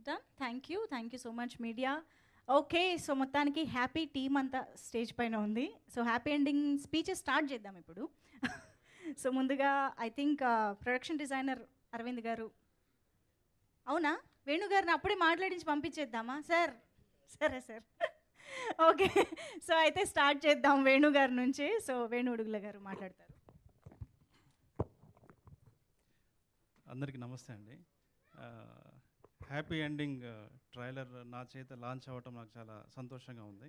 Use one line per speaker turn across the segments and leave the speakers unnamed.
Done thank you thank you so much media okay so మొత్తానికి happy team అంతా stage పైన ఉంది so happy ending speeches start చేద్దాం ఇప్పుడు సో ముందుగా I think production designer Aravind garu అవునా వేణు గారిని అప్పుడే మాట్లాడించి పంపించేద్దామా సార్ సరే సార్ ఓకే సో అయితే స్టార్ట్ చేద్దాం వేణు గారి నుంచి సో వేణు ఉడుగుల గారు మాట్లాడతారు
అందరికీ నమస్తే అండి హ్యాపీ ఎండింగ్ ట్రైలర్ నా చేత లాంచ్ అవ్వటం నాకు చాలా సంతోషంగా ఉంది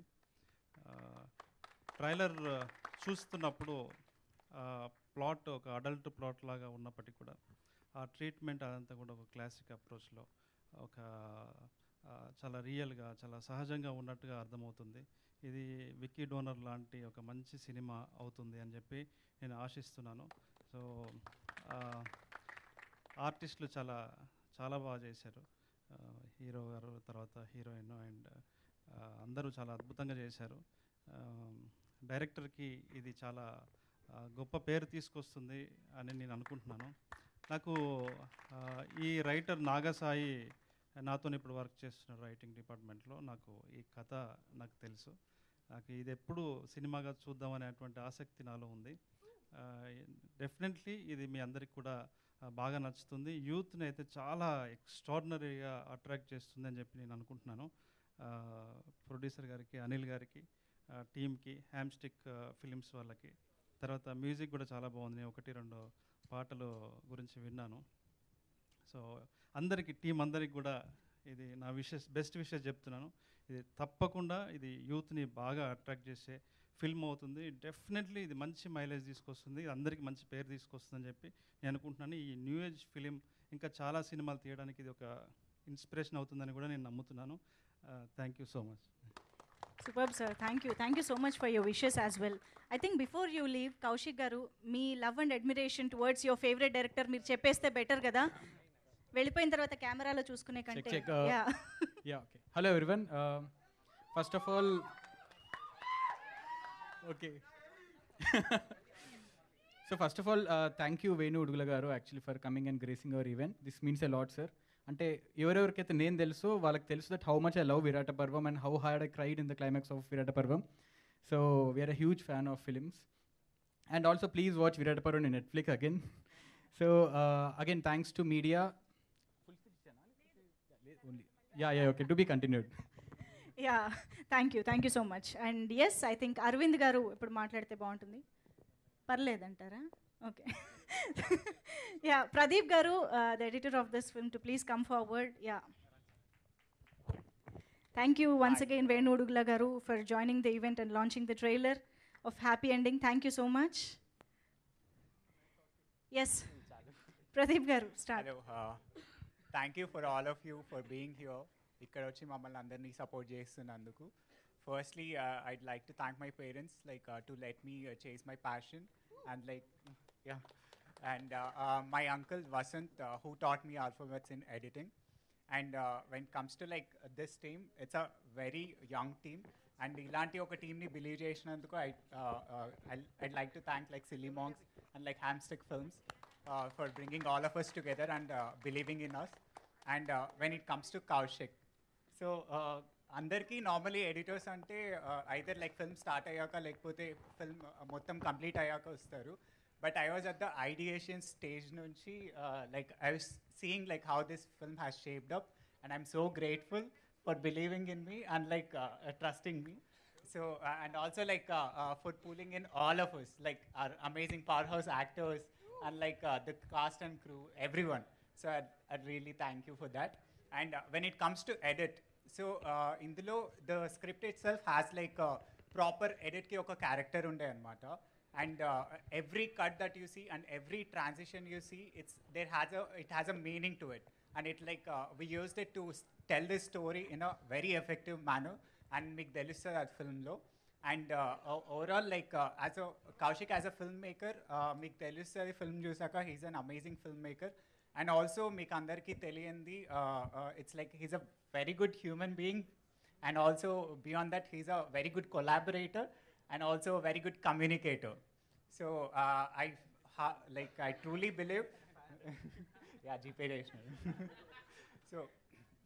ట్రైలర్ చూస్తున్నప్పుడు ప్లాట్ ఒక అడల్ట్ ప్లాట్ లాగా ఉన్నప్పటికీ కూడా ఆ ట్రీట్మెంట్ అదంతా కూడా ఒక క్లాసిక్ అప్రోచ్లో ఒక ఆ, చాలా రియల్గా చాలా సహజంగా ఉన్నట్టుగా అర్థమవుతుంది ఇది విక్కీ డోనర్ లాంటి ఒక మంచి సినిమా అవుతుంది అని చెప్పి నేను ఆశిస్తున్నాను సో ఆర్టిస్టులు చాలా చాలా బాగా చేశారు ఆ, హీరో గారు తర్వాత హీరోయిన్ అండ్ అందరూ చాలా అద్భుతంగా చేశారు ఆ, డైరెక్టర్కి ఇది చాలా ఆ, గొప్ప పేరు తీసుకొస్తుంది అని నేను అనుకుంటున్నాను నాకు ఆ, ఈ రైటర్ నాగసాయి నాతో ఇప్పుడు వర్క్ చేస్తున్న రైటింగ్ డిపార్ట్మెంట్లో నాకు ఈ కథ నాకు తెలుసు నాకు ఇది ఎప్పుడు సినిమాగా చూద్దామనేటువంటి ఆసక్తి నాలో ఉంది డెఫినెట్లీ ఇది మీ అందరికి కూడా ఆ, బాగా నచ్చుతుంది యూత్ని అయితే చాలా ఎక్స్ట్రాడినరీగా అట్రాక్ట్ చేస్తుంది అని చెప్పి నేను అనుకుంటున్నాను ప్రొడ్యూసర్ గారికి అనిల్ గారికి టీమ్కి హ్యామ్స్టిక్ ఫిలిమ్స్ వాళ్ళకి తర్వాత మ్యూజిక్ కూడా చాలా బాగుంది నేను ఒకటి రెండు పాటలు గురించి విన్నాను సో అందరికీ టీం అందరికి కూడా ఇది నా విషెస్ బెస్ట్ విషెస్ చెప్తున్నాను ఇది తప్పకుండా ఇది యూత్ని బాగా అట్రాక్ట్ చేసే ఫిల్మ్ అవుతుంది డెఫినెట్లీ ఇది మంచి మైలేజ్ తీసుకొస్తుంది ఇది అందరికీ మంచి పేరు తీసుకొస్తుందని చెప్పి నేను అనుకుంటున్నాను ఈ న్యూ ఏజ్ ఫిలిం ఇంకా చాలా సినిమాలు తీయడానికి ఇది ఒక ఇన్స్పిరేషన్ అవుతుందని కూడా నేను నమ్ముతున్నాను thank you so much
super sir thank you thank you so much for your wishes as well I think before you leave Kaushik garu మీ love and admiration towards your favourite director మీరు చెప్పేస్తే బెటర్ కదా వెళ్ళిపోయిన తర్వాత కెమెరాలో చూసుకునే కంటే
check, uh,
Yeah.
Yeah, okay. Hello, everyone. Um first of all, okay. so, first of all, uh, thank you, Venu Udugula garu, actually, for coming and gracing our event. This means a lot, sir. అంటే ఎవరెవరికైతే నేను తెలుసో వాళ్ళకి తెలుసు that how much I love Virata Parvam and how hard I cried in the climax of Virata Parvam so we're a huge fan of films and also please watch Virata Parvam in Netflix again so again thanks to media only. Yeah, yeah, okay. To be continued.
Yeah thank you thank you so much and yes I think Aravind garu ఇప్పుడు మాట్లాడితే బాగుంటుంది పర్లేదంటారా okay yeah Pradeep గారు the editor of this film to please come forward yeah thank you once again Venu Udugula garu for joining the event and launching the trailer of happy ending thank you so much yes Pradeep garu start
hello thank you for all of you for being here ఇక్కడ వచ్చి మమ్మల్ని అందరినీ support చేస్తున్నందుకు firstly I'd like to thank my parents like to let me chase my passion and like yeah and my uncle Vasanth who taught me alphabets in editing and when comes to like this team it's a very young team and ఇలాంటి ఒక టీమ్ని believe చేసినందుకు I I'd like to thank like Silly Monks and like Hamstick Films for bringing all of us together and believing in us and when it comes to Kaushik so అందరికీ normally editors అంటే either like film start అయ్యాక లేకపోతే film మొత్తం complete అయ్యాక వస్తారు but I was at the ideation stage నుంచి like I was seeing like how this film has shaped up and I'm so grateful for believing in me and like trusting me So, uh, and also like uh, uh, for pulling in all of us, like our amazing powerhouse actors and like uh, the cast and crew, everyone. So, I'd, I'd really thank you for that. And uh, when it comes to edit, so uh, in the low, the script itself has like a proper edit ki oka character unde anmata. And uh, every cut that you see and every transition you see, it's there has a it has a meaning to it, and it like uh, we used it to s- tell this story in a very effective manner. And మీకు తెలుస్తుంది అది ఫిల్మ్లో అండ్ overall like as a Kaushik as a film maker మీకు తెలుస్తుంది film చూసాక he's an amazing film maker and also మీకు అందరికీ తెలియంది it's like he's a very good human being and also beyond that he's a very good collaborator and also very good communicator so I like I truly believe yeah GPay చేసిన so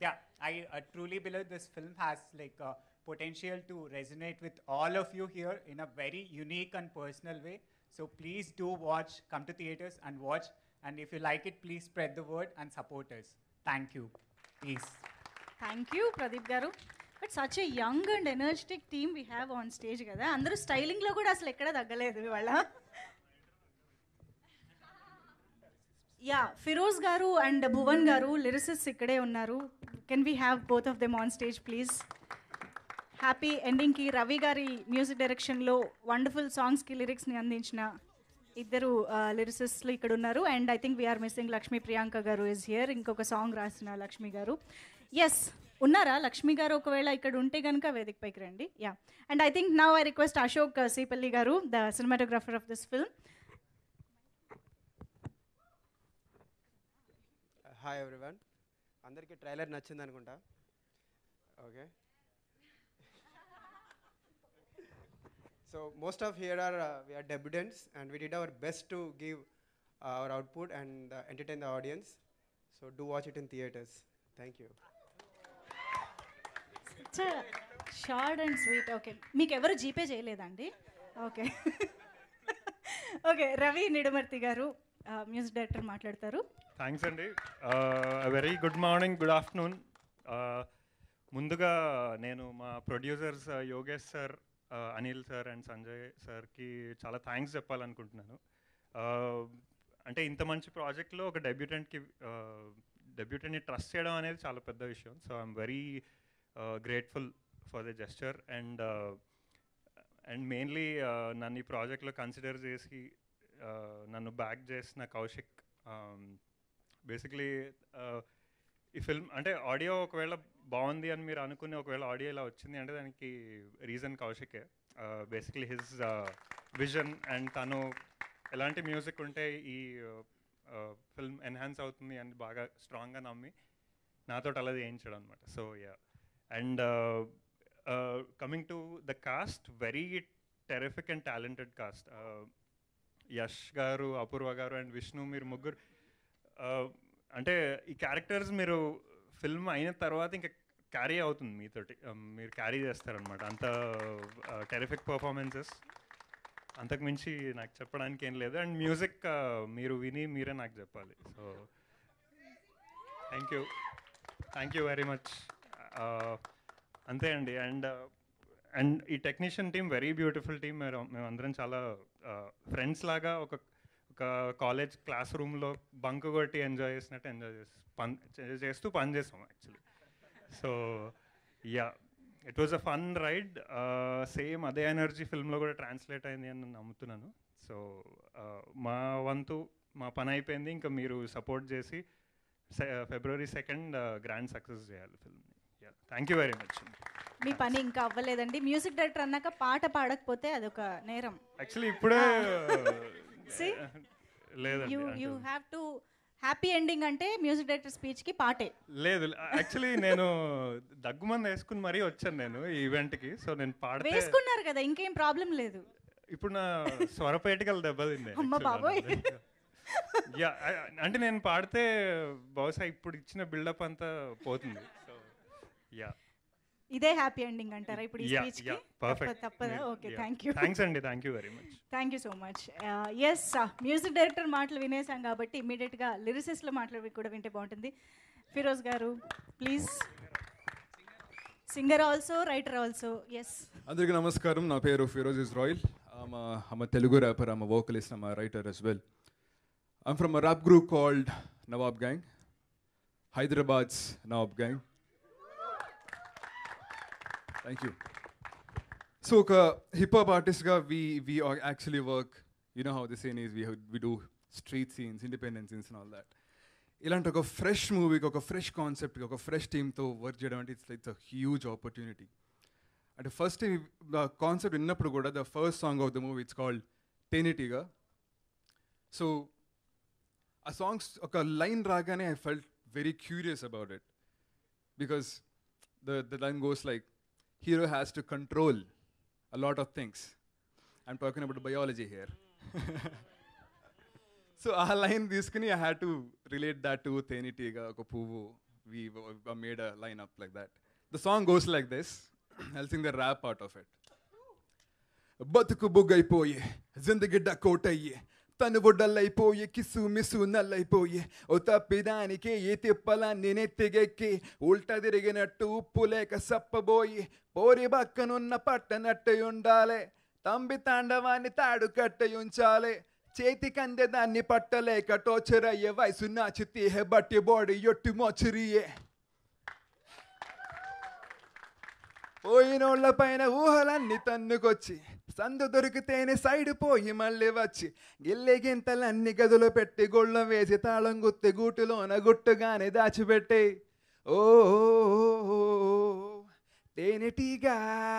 yeah, I uh, truly believe this film has like uh, potential to resonate with all of you here in a very unique and personal way. So please do watch, come to theaters and watch. And if you like it, please spread the word and support us. Thank you. Peace.
Thank you Pradeep garu but such a young and energetic team we have on stage కదా అందరూ స్టైలింగ్లో కూడా అసలు ఎక్కడ తగ్గలేదు ఇవాళ yeah Firoz గారు and Bhuvan గారు lyricists ఇక్కడే ఉన్నారు can we have both of them on stage please happy ఎండింగ్కి రవి గారి మ్యూజిక్ డైరెక్షన్లో వండర్ఫుల్ సాంగ్స్కి లిరిక్స్ని అందించిన ఇద్దరు లిరిసిస్ట్లు ఇక్కడ ఉన్నారు and I think we're missing Lakshmi Priyanka garu is here ఇంకొక సాంగ్ రాసిన లక్ష్మి గారు ఎస్ ఉన్నారా లక్ష్మి గారు ఒకవేళ ఇక్కడ ఉంటే కనుక వేదిక పైకి రండి yeah and I think now I request Ashok Seepalli garu the cinematographer of this film
hi everyone అందరికీ ట్రైలర్ నచ్చింది అనుకుంటా okay so most of here are we're debutants and we did our best to give our output and entertain the audience so do watch it in theatres thank you
short and sweet okay మీకు ఎవరు GPay చేయలేదండి okay okay Ravi Nidumarthi garu music director మాట్లాడతారు
thanks అండి very good morning good afternoon ముందుగా నేను మా producers Yogesh sir Anil sir and Sanjay సార్కి చాలా థ్యాంక్స్ చెప్పాలనుకుంటున్నాను Uh, అంటే ఇంత మంచి ప్రాజెక్ట్లో ఒక డెబ్యూటెంట్కి డెబ్యూటెంట్ని ట్రస్ట్ చేయడం అనేది చాలా పెద్ద విషయం so I'm very grateful for the gesture and and mainly నన్ను ఈ ప్రాజెక్ట్లో కన్సిడర్ చేసి uh, నన్ను బ్యాక్ చేసిన కౌశిక్ బేసిక్లీ ఈ ఫిల్మ్ అంటే ఆడియో ఒకవేళ బాగుంది అని మీరు అనుకుని ఒకవేళ ఆడియో ఇలా వచ్చింది అంటే దానికి రీజన్ కౌశికే బేసిక్లీ హిజ్ విజన్ అండ్ తను ఎలాంటి మ్యూజిక్ ఉంటే ఈ ఫిల్మ్ ఎన్హాన్స్ అవుతుంది అని బాగా స్ట్రాంగ్గా నమ్మి నాతో అలా చేయించాడు అనమాట so yeah and coming to the cast very terrific and talented cast Yash garu Apoorva గారు అండ్ విష్ణు మీరు ముగ్గురు uh, అంటే ఈ క్యారెక్టర్స్ మీరు ఫిల్మ్ అయిన తర్వాత ఇంకా క్యారీ అవుతుంది మీతోటి Um, మీరు క్యారీ చేస్తారనమాట అంత టెరిఫిక్ పర్ఫార్మెన్సెస్ అంతకు మించి నాకు చెప్పడానికి ఏం లేదు అండ్ మ్యూజిక్ మీరు విని మీరే నాకు చెప్పాలి so thank you thank you very much అంతే అండి అండ్ అండ్ ఈ technician team very beautiful team మేము మేమందరం చాలా ఫ్రెండ్స్ లాగా ఒక ఒక కాలేజ్ క్లాస్ రూమ్లో బంక్ కొట్టి ఎంజాయ్ చేసినట్టు ఎంజాయ్ చేసి పని చే- చేస్తూ పని చేస్తాం actually so yeah it was a fun ride same అదే ఎనర్జీ ఫిల్మ్లో కూడా ట్రాన్స్లేట్ అయింది అని నేను నమ్ముతున్నాను సో మా వంతు మా పని అయిపోయింది ఇంకా మీరు సపోర్ట్ చేసి ఫిబ్రవరి సెకండ్ గ్రాండ్ సక్సెస్ చేయాలి ఫిల్మ్ని yeah thank you very much
మీ పని ఇంకా అవ్వలేదండి మ్యూజిక్ డైరెక్టర్ అన్నాక పాట పాడకపోతే అదొక నేరం
యాక్చువల్లీ ఇప్పుడే
See?
లేదండి
యూ యూ
అంటే-
హ్యావ్ టు హ్యాపీ ఎండింగ్ అంటే మ్యూజిక్ డైరెక్టర్ స్పీచ్కి పాటే
లేదు యాక్చువల్లీ నేను దగ్గుమంది వేసుకుని మరీ వచ్చాను నేను ఈ ఈవెంట్కి సో నేను పాడితే
వేసుకున్నారు కదా ఇంకేం ప్రాబ్లం లేదు
ఇప్పుడు నా స్వరపేటికలు దెబ్బతింది
అమ్మ బాబోయ్.
యా అంటే నేను పాడితే బహుశా ఇప్పుడు ఇచ్చిన బిల్డప్ అంతా పోతుంది సో యా
ఇదే హ్యాపీ ఎండింగ్ అంటారా ఇప్పుడు ఈ
యా
స్పీచ్కి
యా పర్ఫెక్ట్
తప్పదా ఓకే థ్యాంక్ యూ
థ్యాంక్స్ అండి thank you very much
thank you so much yes music director మాటలు వినేసాం కాబట్టి ఇమీడియట్గా లిరిసిస్ట్లో మాటలు కూడా వింటే బాగుంటుంది Firoz garu please singer also writer also yes
అందరికీ నమస్కారం నా పేరు Firoz Israel I'm a, I'm a Telugu rapper, I'm a vocalist, I'm a writer as well. I'm from a rap group called Nawab Gang, Hyderabad's Nawab Gang. Thank you. So, ఒక hip hop artist ga we we are actually work. You know how the saying is we we do street scenes, independent scenes, and all that. ఇలాంటి ఒక fresh మూవీకి ఒక fresh కాన్సెప్ట్కి ఒక fresh టీమ్తో work చేయడం అంటే it's it's a huge opportunity అంటే first time concept విన్నప్పుడు కూడా the first song of the movie it's called టెనిటీగా సో ఆ సాంగ్స్ ఒక లైన్ రాగానే I felt very curious about it because the the line goes like hero has to control a lot of things I'm talking about biology here so ఆ line తీసుకుని I had to relate that to తేనిటీగా ఒక పువ్వు we w- w- made a lineup like that. The song goes like this. I'll sing the rap part of it. బతుకు బుగ్గైపోయే జిందగిడ్డ కోటయ్యే తను బుడ్డల్లైపోయే కిసు మిసు నల్లైపోయే ఓ తప్పిదానికే ఏ తిప్పలా నేనే తెగెక్కి ఉల్టా తిరిగినట్టు ఉప్పు లేక సప్పబోయి పోరి పక్కనున్న పట్టనట్టు ఉండాలే తంబి తాండవాన్ని తాడు కట్టై ఉంచాలే చేతి కందె దాన్ని పట్టలేక టోచరయ్యే వయసు నాచితే బట్టి బాడీ యొట్టి మోచరియే పోయినోళ్ల పైన ఊహలన్నీ తన్నుకొచ్చి సందు దొరికితేనే సైడ్ పోయి మళ్ళీ వచ్చి గిల్లె గింతలన్నీ గదులు పెట్టి గొళ్ళం వేసి తాళం గుత్తి గూటులోన గుట్టుగానే దాచిపెట్టే ఓ తేనెటీగా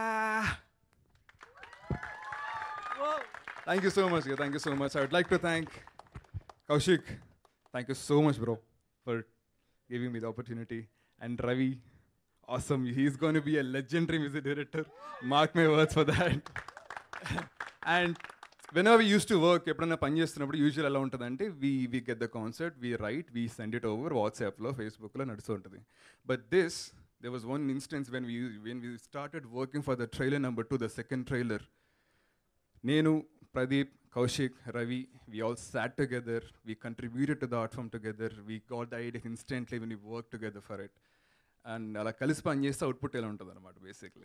thank you so much thank you so much I would like to thank Kaushik thank you so much bro for giving me the opportunity and Ravi awesome. He's going to be a legendary music director. Mark my words for that. and whenever we used to work, ఎప్పుడైనా పని చేస్తున్నప్పుడు usual ఎలా ఉంటుందంటే we we get the concert we write we send it over వాట్సాప్లో ఫేస్బుక్లో నడుస్తూ ఉంటుంది but this there was one instance when we when we started working for the trailer number two, the second trailer. Nenu, Pradeep, Kaushik, Ravi, we all sat together. We contributed to the art form together. We got the idea instantly when we worked together for it. And అలా కలిసి పని చేస్తే output ఎలా ఉంటుంది అనమాట basically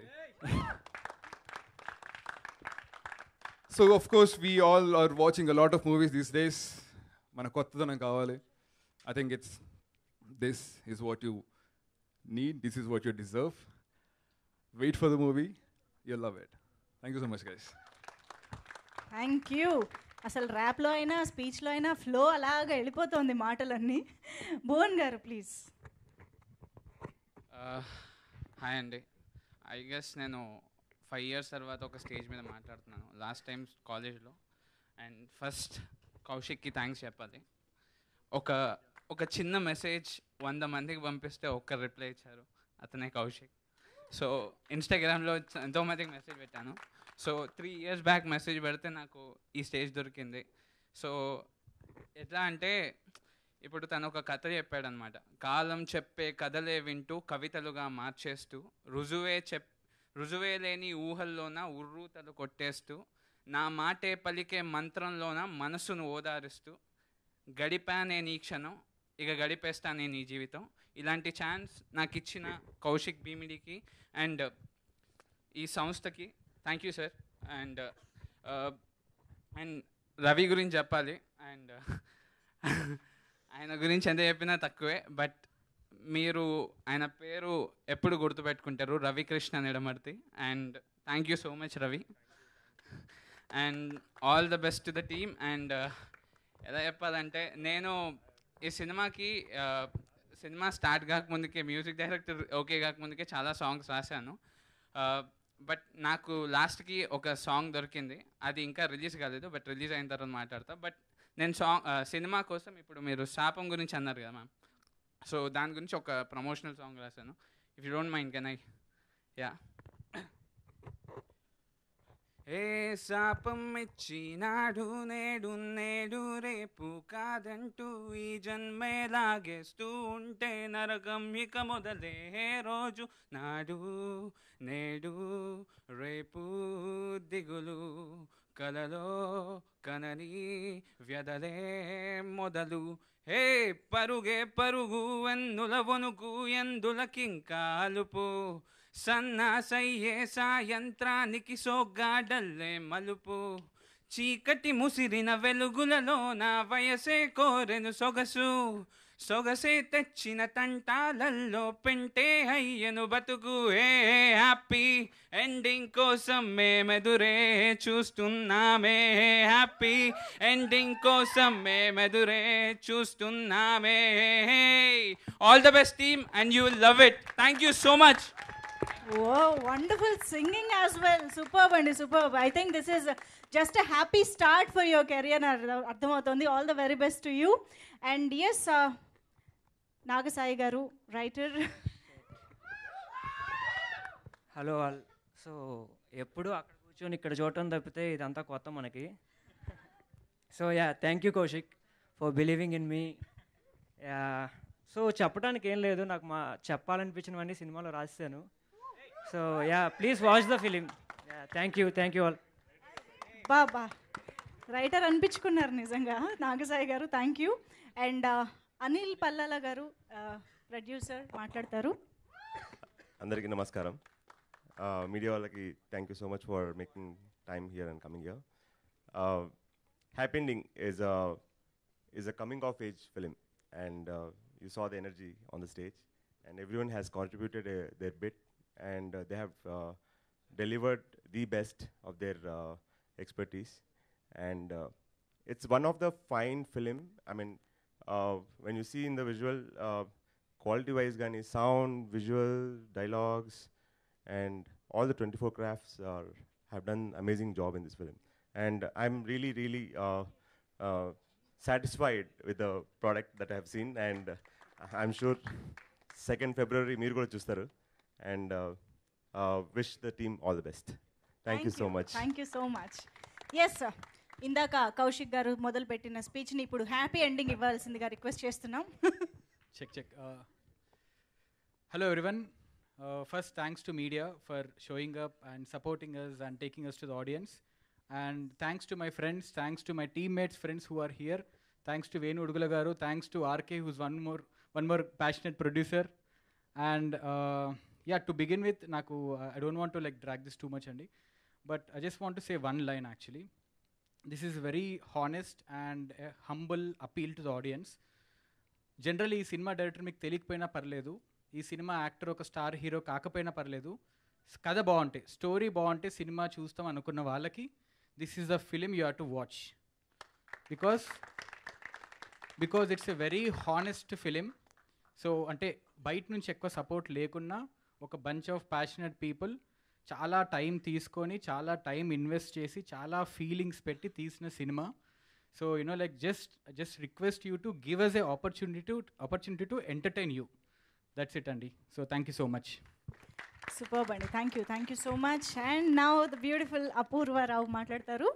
so of course we all are watching a lot of movies these days మన కొత్తదనం కావాలి I think it's this is what you need this is what you deserve wait for the movie you love it thank you so much guys
thank you అసలు ర్యాప్లో అయినా స్పీచ్లో అయినా flow అలాగా వెళ్ళిపోతుంది మాటలన్నీ భువన్ గారు ప్లీజ్
హాయ్ అండి ఐ గెస్ నేను five years తర్వాత ఒక స్టేజ్ మీద మాట్లాడుతున్నాను లాస్ట్ టైం కాలేజ్లో అండ్ ఫస్ట్ కౌశిక్కి థ్యాంక్స్ చెప్పాలి ఒక ఒక చిన్న మెసేజ్ వంద మందికి పంపిస్తే ఒక్క రిప్లై ఇచ్చారు అతనే కౌశిక్ సో ఇన్స్టాగ్రామ్లో ఎంతోమందికి మెసేజ్ పెట్టాను so three years back message పెడితే నాకు ఈ స్టేజ్ దొరికింది సో ఎట్లా అంటే ఇప్పుడు తను ఒక కథ చెప్పాడనమాట కాలం చెప్పే కథలే వింటూ కవితలుగా మార్చేస్తూ రుజువే చెప్ రుజువే లేని ఊహల్లోన ఉర్రూతలు కొట్టేస్తూ నా మాటే పలికే మంత్రంలోన మనసును ఓదారుస్తూ గడిపానే నీ క్షణం ఇక గడిపేస్తానే నీ జీవితం ఇలాంటి ఛాన్స్ నాకు ఇచ్చిన కౌశిక్ భీమిడికి అండ్ ఈ సంస్థకి thank you sir and and Ravi గురించి చెప్పాలి అండ్ ఆయన గురించి ఎంత చెప్పినా తక్కువే బట్ మీరు ఆయన పేరు ఎప్పుడు గుర్తుపెట్టుకుంటారు Ravikrishna Nidamarthi and thank you so much Ravi and all the best to the team and ఎలా చెప్పాలంటే నేను ఈ సినిమాకి uh, సినిమా స్టార్ట్ కాకముందుకే మ్యూజిక్ డైరెక్టర్ ఓకే కాకముందుకే చాలా సాంగ్స్ రాశాను బట్ నాకు లాస్ట్కి ఒక సాంగ్ దొరికింది అది ఇంకా రిలీజ్ కాలేదు బట్ రిలీజ్ అయిన తర్వాత మాట్లాడతా బట్ నేను సాంగ్ సినిమా కోసం ఇప్పుడు మీరు శాపం గురించి అన్నారు కదా మ్యామ్ సో దాని గురించి ఒక ప్రమోషనల్ సాంగ్ రాశాను if you don't mind can I yeah ఏ శాపం ఇచ్చినాడు నేడు నేడు రేపు కాదంటూ ఈ జన్మే లాగేస్తూ ఉంటే నరకం ఇక మొదలే రోజు నాడు నేడు రేపు దిగులు కలలో కనని వ్యధలే మొదలు హే పరుగే పరుగు ఎన్నుల వణుకు ఎందులకింకా అలుపు సన్నాసయ్యే సాయంత్రానికి సోగ్గాడల్లే మలుపు చీకటి ముసిరిన వెలుగులలో నా వయసే కోరెను సొగసు సొగసే తెచ్చిన తంటాలల్లో పెంటే అయ్యను బతుకు ఏ హ్యాపీ ఎండింగ్ కోసం మేమెదురే చూస్తున్నామే హ్యాపీ ఎండింగ్ కోసం మేమెదురే చూస్తున్నామే all the best team and you will love it thank you so much
oh wonderful singing as well superb అండి superb I think this is just a happy start for your career అర్థమవుతుంది all the very best to you and S Nagasai garu writer
hello all so ఎప్పుడు అక్కడ కూర్చొని ఇక్కడ చూడటం తప్పితే ఇదంతా కొత్త మనకి so yeah thank you Kaushik for believing in me so చెప్పడానికి ఏం లేదు నాకు మా చెప్పాలనిపించినవన్నీ సినిమాలో రాశాను so yeah please watch the film yeah thank you thank you all
బాబా రైటర్ అనిపించుకున్నారు నిజంగా Nagasai garu thank you and Anil Pallala garu producer మాట్లాడతారు
అందరికీ నమస్కారం మీడియా వాళ్ళకి thank you so much for making time here and coming here happy ending is is a coming of age film and you saw the energy on the stage and every one has contributed their bit and they have delivered the best of their uh, expertise and uh, it's one of the fine film i mean uh, when you see in the visual uh, quality wise gani sound visual dialogues and all the 24 crafts are have done amazing job in this film and i'm really really uh, uh, satisfied with the product that i have seen and uh, i'm sure 2nd february మీరు కూడా చూస్తారు and uh, uh, wish the team all the best thank, you so much
thank you so much yes ఇందాక కౌశిక్ గారు మొదలుపెట్టిన స్పీచ్ని ఇప్పుడు happy ending ఇవ్వాల్సిందిగా request చేస్తున్నాం
check check uh, hello everyone uh, first thanks to media for showing up and supporting us and taking us to the audience and thanks to my friends thanks to my teammates friends who are here thanks to venu udgula garu thanks to rk who's one more one more passionate producer and uh, yeah to begin with naku uh, i don't want to like drag this too much andy but i just want to say one line actually this is very honest and a humble appeal to the audience general ఈ సినిమా director మీకు తెలియకపోయినా పర్లేదు ఈ సినిమా actor ఒక star hero కాకపోయినా పర్లేదు స్- కథ బాగుంటే స్టోరీ బాగుంటే సినిమా చూస్తాం అనుకున్న వాళ్ళకి this is the film you have to watch because because it's a very honest film so అంటే బయట నుంచి ఎక్కువ సపోర్ట్ లేకున్నా ఒక బంచ్ ఆఫ్ ప్యాషనెట్ పీపుల్ చాలా టైం తీసుకొని చాలా టైం ఇన్వెస్ట్ చేసి చాలా ఫీలింగ్స్ పెట్టి తీసిన సినిమా so you know like just just request you to give us a opportunity to opportunity to entertain you that's it అండి so thank you so much
super అండి thank you thank you so much and now the beautiful Apoorva Rao మాట్లాడతారు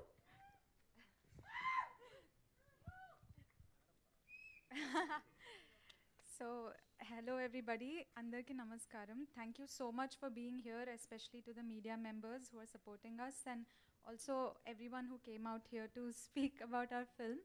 so hello everybody అందరికీ నమస్కారం thank you so much for being here especially to the media members who are supporting us and also everyone who came out here to speak about our film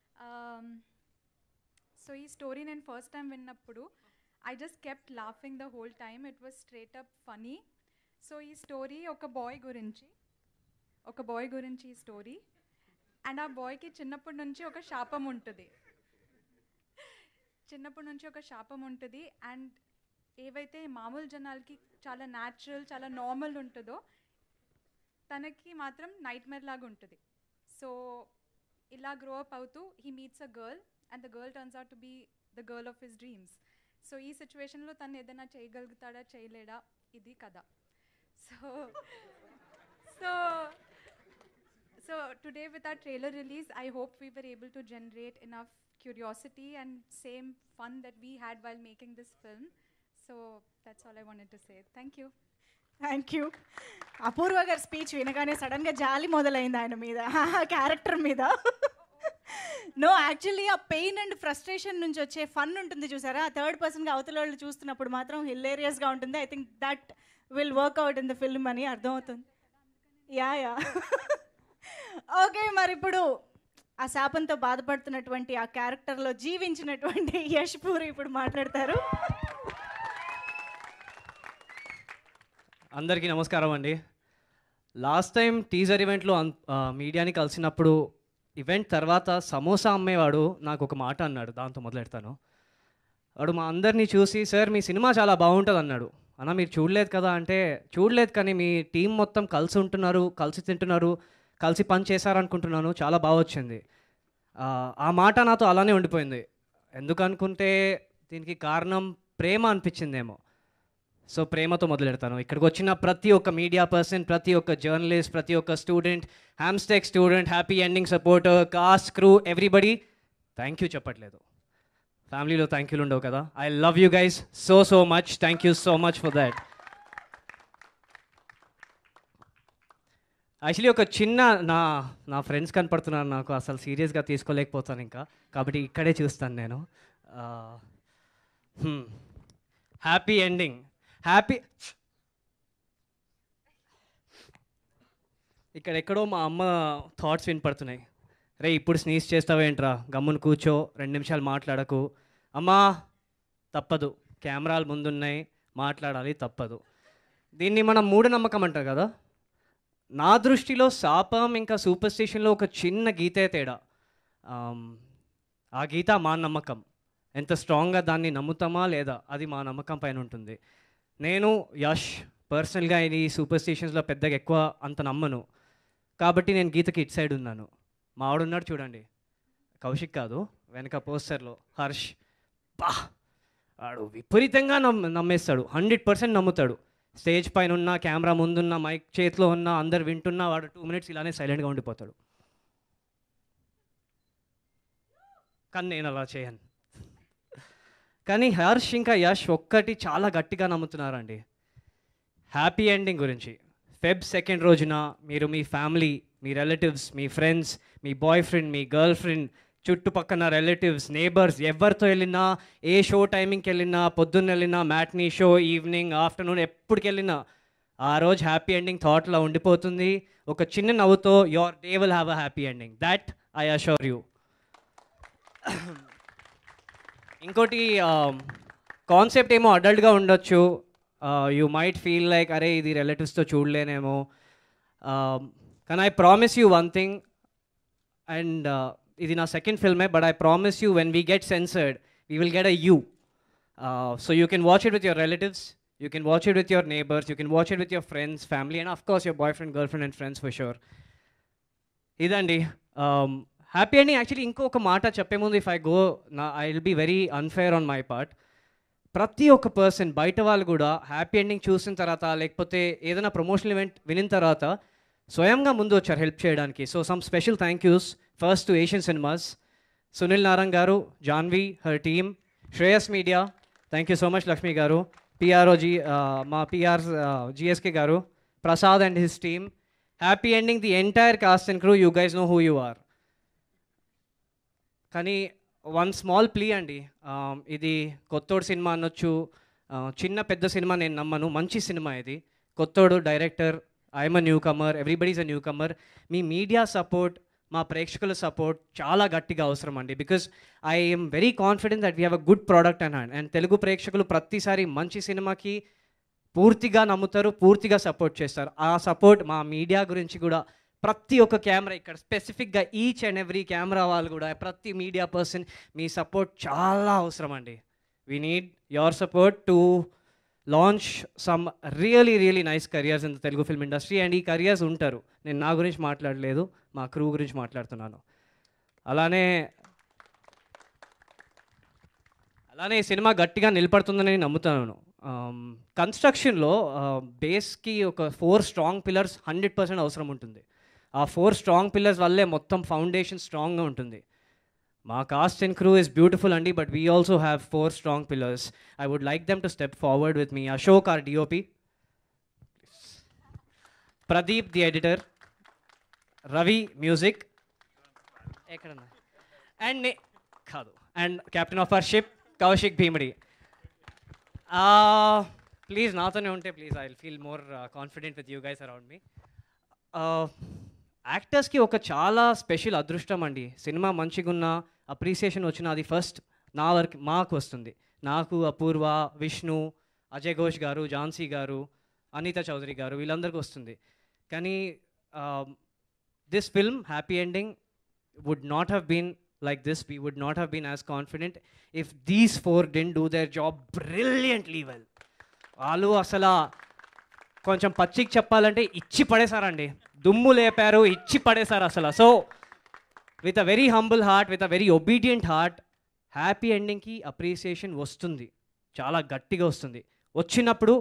so ఈ story నేను first time విన్నప్పుడు I just kept laughing the whole time it was straight up funny so ఈ story ఒక bye గురించి ఒక bye గురించి ఈ story and ఆ బాయ్కి చిన్నప్పటి నుంచి ఒక శాపం ఉంటుంది చిన్నప్పటి నుంచి ఒక శాపం ఉంటుంది అండ్ ఏవైతే మామూలు జనాలకి చాలా న్యాచురల్ చాలా నార్మల్ ఉంటుందో తనకి మాత్రం నైట్ మేర్ లాగా ఉంటుంది సో ఇలా గ్రో అప్ అవుతూ he meets a girl and the girl turns out to be the girl of his dreams so ఈ సిచ్యువేషన్లో తను ఏదైనా చేయగలుగుతాడా చేయలేడా ఇది కథ so so so today with our trailer release i hope we were able to generate enough curiosity and same fun that we had while making this film so that's all i wanted to say thank you
thank you Apoorva గారి speech వినగానే సడన్గా జాలి మొదలైంది ఆయన మీద character మీద no actually ఆ pain and frustration నుంచి వచ్చే ఫన్ ఉంటుంది చూసారా ఆ థర్డ్ పర్సన్గా అవతల వాళ్ళు చూస్తున్నప్పుడు మాత్రం హిలేరియస్గా ఉంటుంది I think that will work out in the film అని అర్థమవుతుంది యా యా ఓకే మరి ఇప్పుడు ఆ శాపంతో బాధపడుతున్నటువంటి ఆ క్యారెక్టర్లో జీవించినటువంటి యష్ పూరి ఇప్పుడు మాట్లాడతారు
అందరికీ నమస్కారం అండి లాస్ట్ టైం టీజర్ ఈవెంట్లో అన్ ఆ, మీడియాని కలిసినప్పుడు ఈవెంట్ తర్వాత సమోసా అమ్మేవాడు నాకు ఒక మాట అన్నాడు దాంతో మొదలెడతాను వాడు మా అందరినీ చూసి సార్ మీ సినిమా చాలా బాగుంటుంది అన్నాడు అన్న మీరు చూడలేదు కదా అంటే చూడలేదు కానీ మీ టీం మొత్తం కలిసి ఉంటున్నారు కలిసి తింటున్నారు కలిసి పని చేశారనుకుంటున్నాను చాలా బాగా వచ్చింది ఆ, ఆ మాట నాతో అలానే ఉండిపోయింది ఎందుకు అనుకుంటే దీనికి కారణం ప్రేమ అనిపించిందేమో సో ప్రేమతో మొదలెడతాను ఇక్కడికి వచ్చిన ప్రతి ఒక్క మీడియా పర్సన్ ప్రతి ఒక్క జర్నలిస్ట్ ప్రతి ఒక్క student Hamstech student happy ending supporter cast crew everybody thank you చెప్పట్లేదు ఫ్యామిలీలో థ్యాంక్ యూలు ఉండవు కదా I love you guys so so much thank you so much for that actually ఒక చిన్న నా నా ఫ్రెండ్స్ కనపడుతున్నారు నాకు అసలు సీరియస్గా తీసుకోలేకపోతాను ఇంకా కాబట్టి ఇక్కడే చూస్తాను నేను హ్యాపీ ఎండింగ్ హ్యాపీ ఇక్కడ ఎక్కడో మా అమ్మ థాట్స్ వినపడుతున్నాయి రే ఇప్పుడు స్నీజ్ చేస్తావేంట్రా గమ్మున కూర్చో రెండు నిమిషాలు మాట్లాడకు అమ్మా తప్పదు కెమెరాలు ముందున్నాయి మాట్లాడాలి తప్పదు దీన్ని మనం మూఢనమ్మకం అంటారు కదా నా దృష్టిలో శాపం ఇంకా సూపర్ స్టిషన్లో ఒక చిన్న గీతే తేడా ఆమ్, ఆ గీత మా నమ్మకం ఎంత స్ట్రాంగ్గా దాన్ని నమ్ముతామా లేదా అది మా నమ్మకం పైన ఉంటుంది నేను యష్ పర్సనల్గా ఈ సూపర్ స్టిషన్స్లో పెద్దగా ఎక్కువ అంత నమ్మను కాబట్టి నేను గీతకి ఇటు సైడ్ ఉన్నాను మా ఆవిడున్నాడు చూడండి కౌశిక్ కాదు వెనక పోస్టర్లో హర్ష్ పా వాడు విపరీతంగా నమ్ నమ్మేస్తాడు హండ్రెడ్ పర్సెంట్ నమ్ముతాడు స్టేజ్ పైన ఉన్న కెమెరా ముందున్న మైక్ చేతిలో ఉన్న అందరు వింటున్నా వాడు టూ మినిట్స్ ఇలానే సైలెంట్గా ఉండిపోతాడు కానీ నేను అలా చేయను కానీ హర్ష్ ఇంకా యష్ ఒక్కటి చాలా గట్టిగా నమ్ముతున్నారండి హ్యాపీ ఎండింగ్ గురించి ఫెబ్ సెకండ్ రోజున మీరు మీ ఫ్యామిలీ మీ రిలేటివ్స్ మీ ఫ్రెండ్స్ మీ బాయ్ ఫ్రెండ్ మీ గర్ల్ ఫ్రెండ్ చుట్టుపక్కన రిలేటివ్స్ నేబర్స్ ఎవరితో వెళ్ళినా ఏ షో టైమింగ్కి వెళ్ళినా పొద్దున్న వెళ్ళినా మ్యాట్నీ షో ఈవినింగ్ ఆఫ్టర్నూన్ ఎప్పటికి వెళ్ళినా ఆ రోజు హ్యాపీ ఎండింగ్ థాట్లో ఉండిపోతుంది ఒక చిన్న నవ్వుతో your day will have a happy ending that I assure you ఇంకోటి కాన్సెప్ట్ ఏమో అడల్ట్గా ఉండొచ్చు యూ మైట్ ఫీల్ లైక్ అరే ఇది రిలేటివ్స్తో చూడలేనేమో కానీ I promise you one thing అండ్ ఇది నా సెకండ్ ఫిల్మే but I promise you when we get censored we will get a U so you can watch it with your relatives you can watch it with your neighbours you can watch it with your friends family and of course your boyfriend girlfriend and friends for sure ఇదండి happy ending actually ఇంకొక మాట చెప్పే ముందు if I go నా I will be very unfair on my part ప్రతి ఒక్క person బయట వాళ్ళు కూడా హ్యాపీ ఎండింగ్ చూసిన తర్వాత లేకపోతే ఏదైనా ప్రమోషనల్ ఈవెంట్ వినిన తర్వాత స్వయంగా ముందు వచ్చారు హెల్ప్ చేయడానికి so some special thank yous first to Asian Cinemas Sunil Narang garu Janvi her team Shreyas media thank you so much Lakshmi garu PRO జీ మా PR GSK garu Prasad and his team happy ending the entire cast and crew you guys know who you are కానీ one small plea అండి Um, ఇది కొత్తోడు cinema అనొచ్చు Uh, చిన్న పెద్ద cinema నేను నమ్మను మంచి సినిమా ఇది కొత్తోడు director I'm a newcomer everybody's a newcomer మీ మీడియా సపోర్ట్ మా ప్రేక్షకుల సపోర్ట్ చాలా గట్టిగా అవసరం అండి because I'm very confident that we have a good product and hand and Telugu ప్రేక్షకులు ప్రతిసారి మంచి సినిమాకి పూర్తిగా నమ్ముతారు పూర్తిగా సపోర్ట్ చేస్తారు ఆ సపోర్ట్ మా మీడియా గురించి కూడా ప్రతి ఒక్క కెమెరా ఇక్కడ స్పెసిఫిక్గా ఈచ్ అండ్ ఎవ్రీ కెమెరా వాళ్ళు కూడా ప్రతి మీడియా పర్సన్ మీ సపోర్ట్ చాలా అవసరం అండి we need your support to launch some really really nice careers in the Telugu film industry and ఈ కరియర్స్ ఉంటారు నేను నా గురించి మాట్లాడలేదు మా క్రూ గురించి మాట్లాడుతున్నాను అలానే అలానే ఈ సినిమా గట్టిగా నిలబడుతుందని నేను నమ్ముతున్నాను కన్స్ట్రక్షన్లో బేస్కి ఒక four strong pillars hundred percent అవసరం ఉంటుంది ఆ ఫోర్ స్ట్రాంగ్ పిల్లర్స్ వల్లే మొత్తం ఫౌండేషన్ స్ట్రాంగ్గా ఉంటుంది మా cast and crew is beautiful అండి but we also have four strong pillars I would like them to step forward with me Ashok R DOP Pradeep the editor Ravi music ఎక్కడన్నా అండ్ నే కాదు and captain of our ship Kaushik Bheemadi please నాతోనే ఉంటే please I feel more confident with you guys around me యాక్టర్స్కి ఒక చాలా special అదృష్టం అండి సినిమా మంచిగా ఉన్న అప్రిసియేషన్ వచ్చిన అది ఫస్ట్ నా వరకు మాకు వస్తుంది నాకు అపూర్వ విష్ణు అజయ్ ఘోష్ గారు ఝాన్సీ గారు అనిత చౌదరి గారు వీళ్ళందరికీ వస్తుంది కానీ this film happy ending would not have been like this, we would not have been as confident if these four didn't do their job brilliantly well. వాళ్ళు అసలు కొంచెం పచ్చికి చెప్పాలంటే ఇచ్చి పడేశారండి దుమ్ము లేపారు ఇచ్చి పడేశారు అసలు so with a very humble heart with a very obedient heart happy ఎండింగ్కి అప్రిసియేషన్ వస్తుంది చాలా గట్టిగా వస్తుంది వచ్చినప్పుడు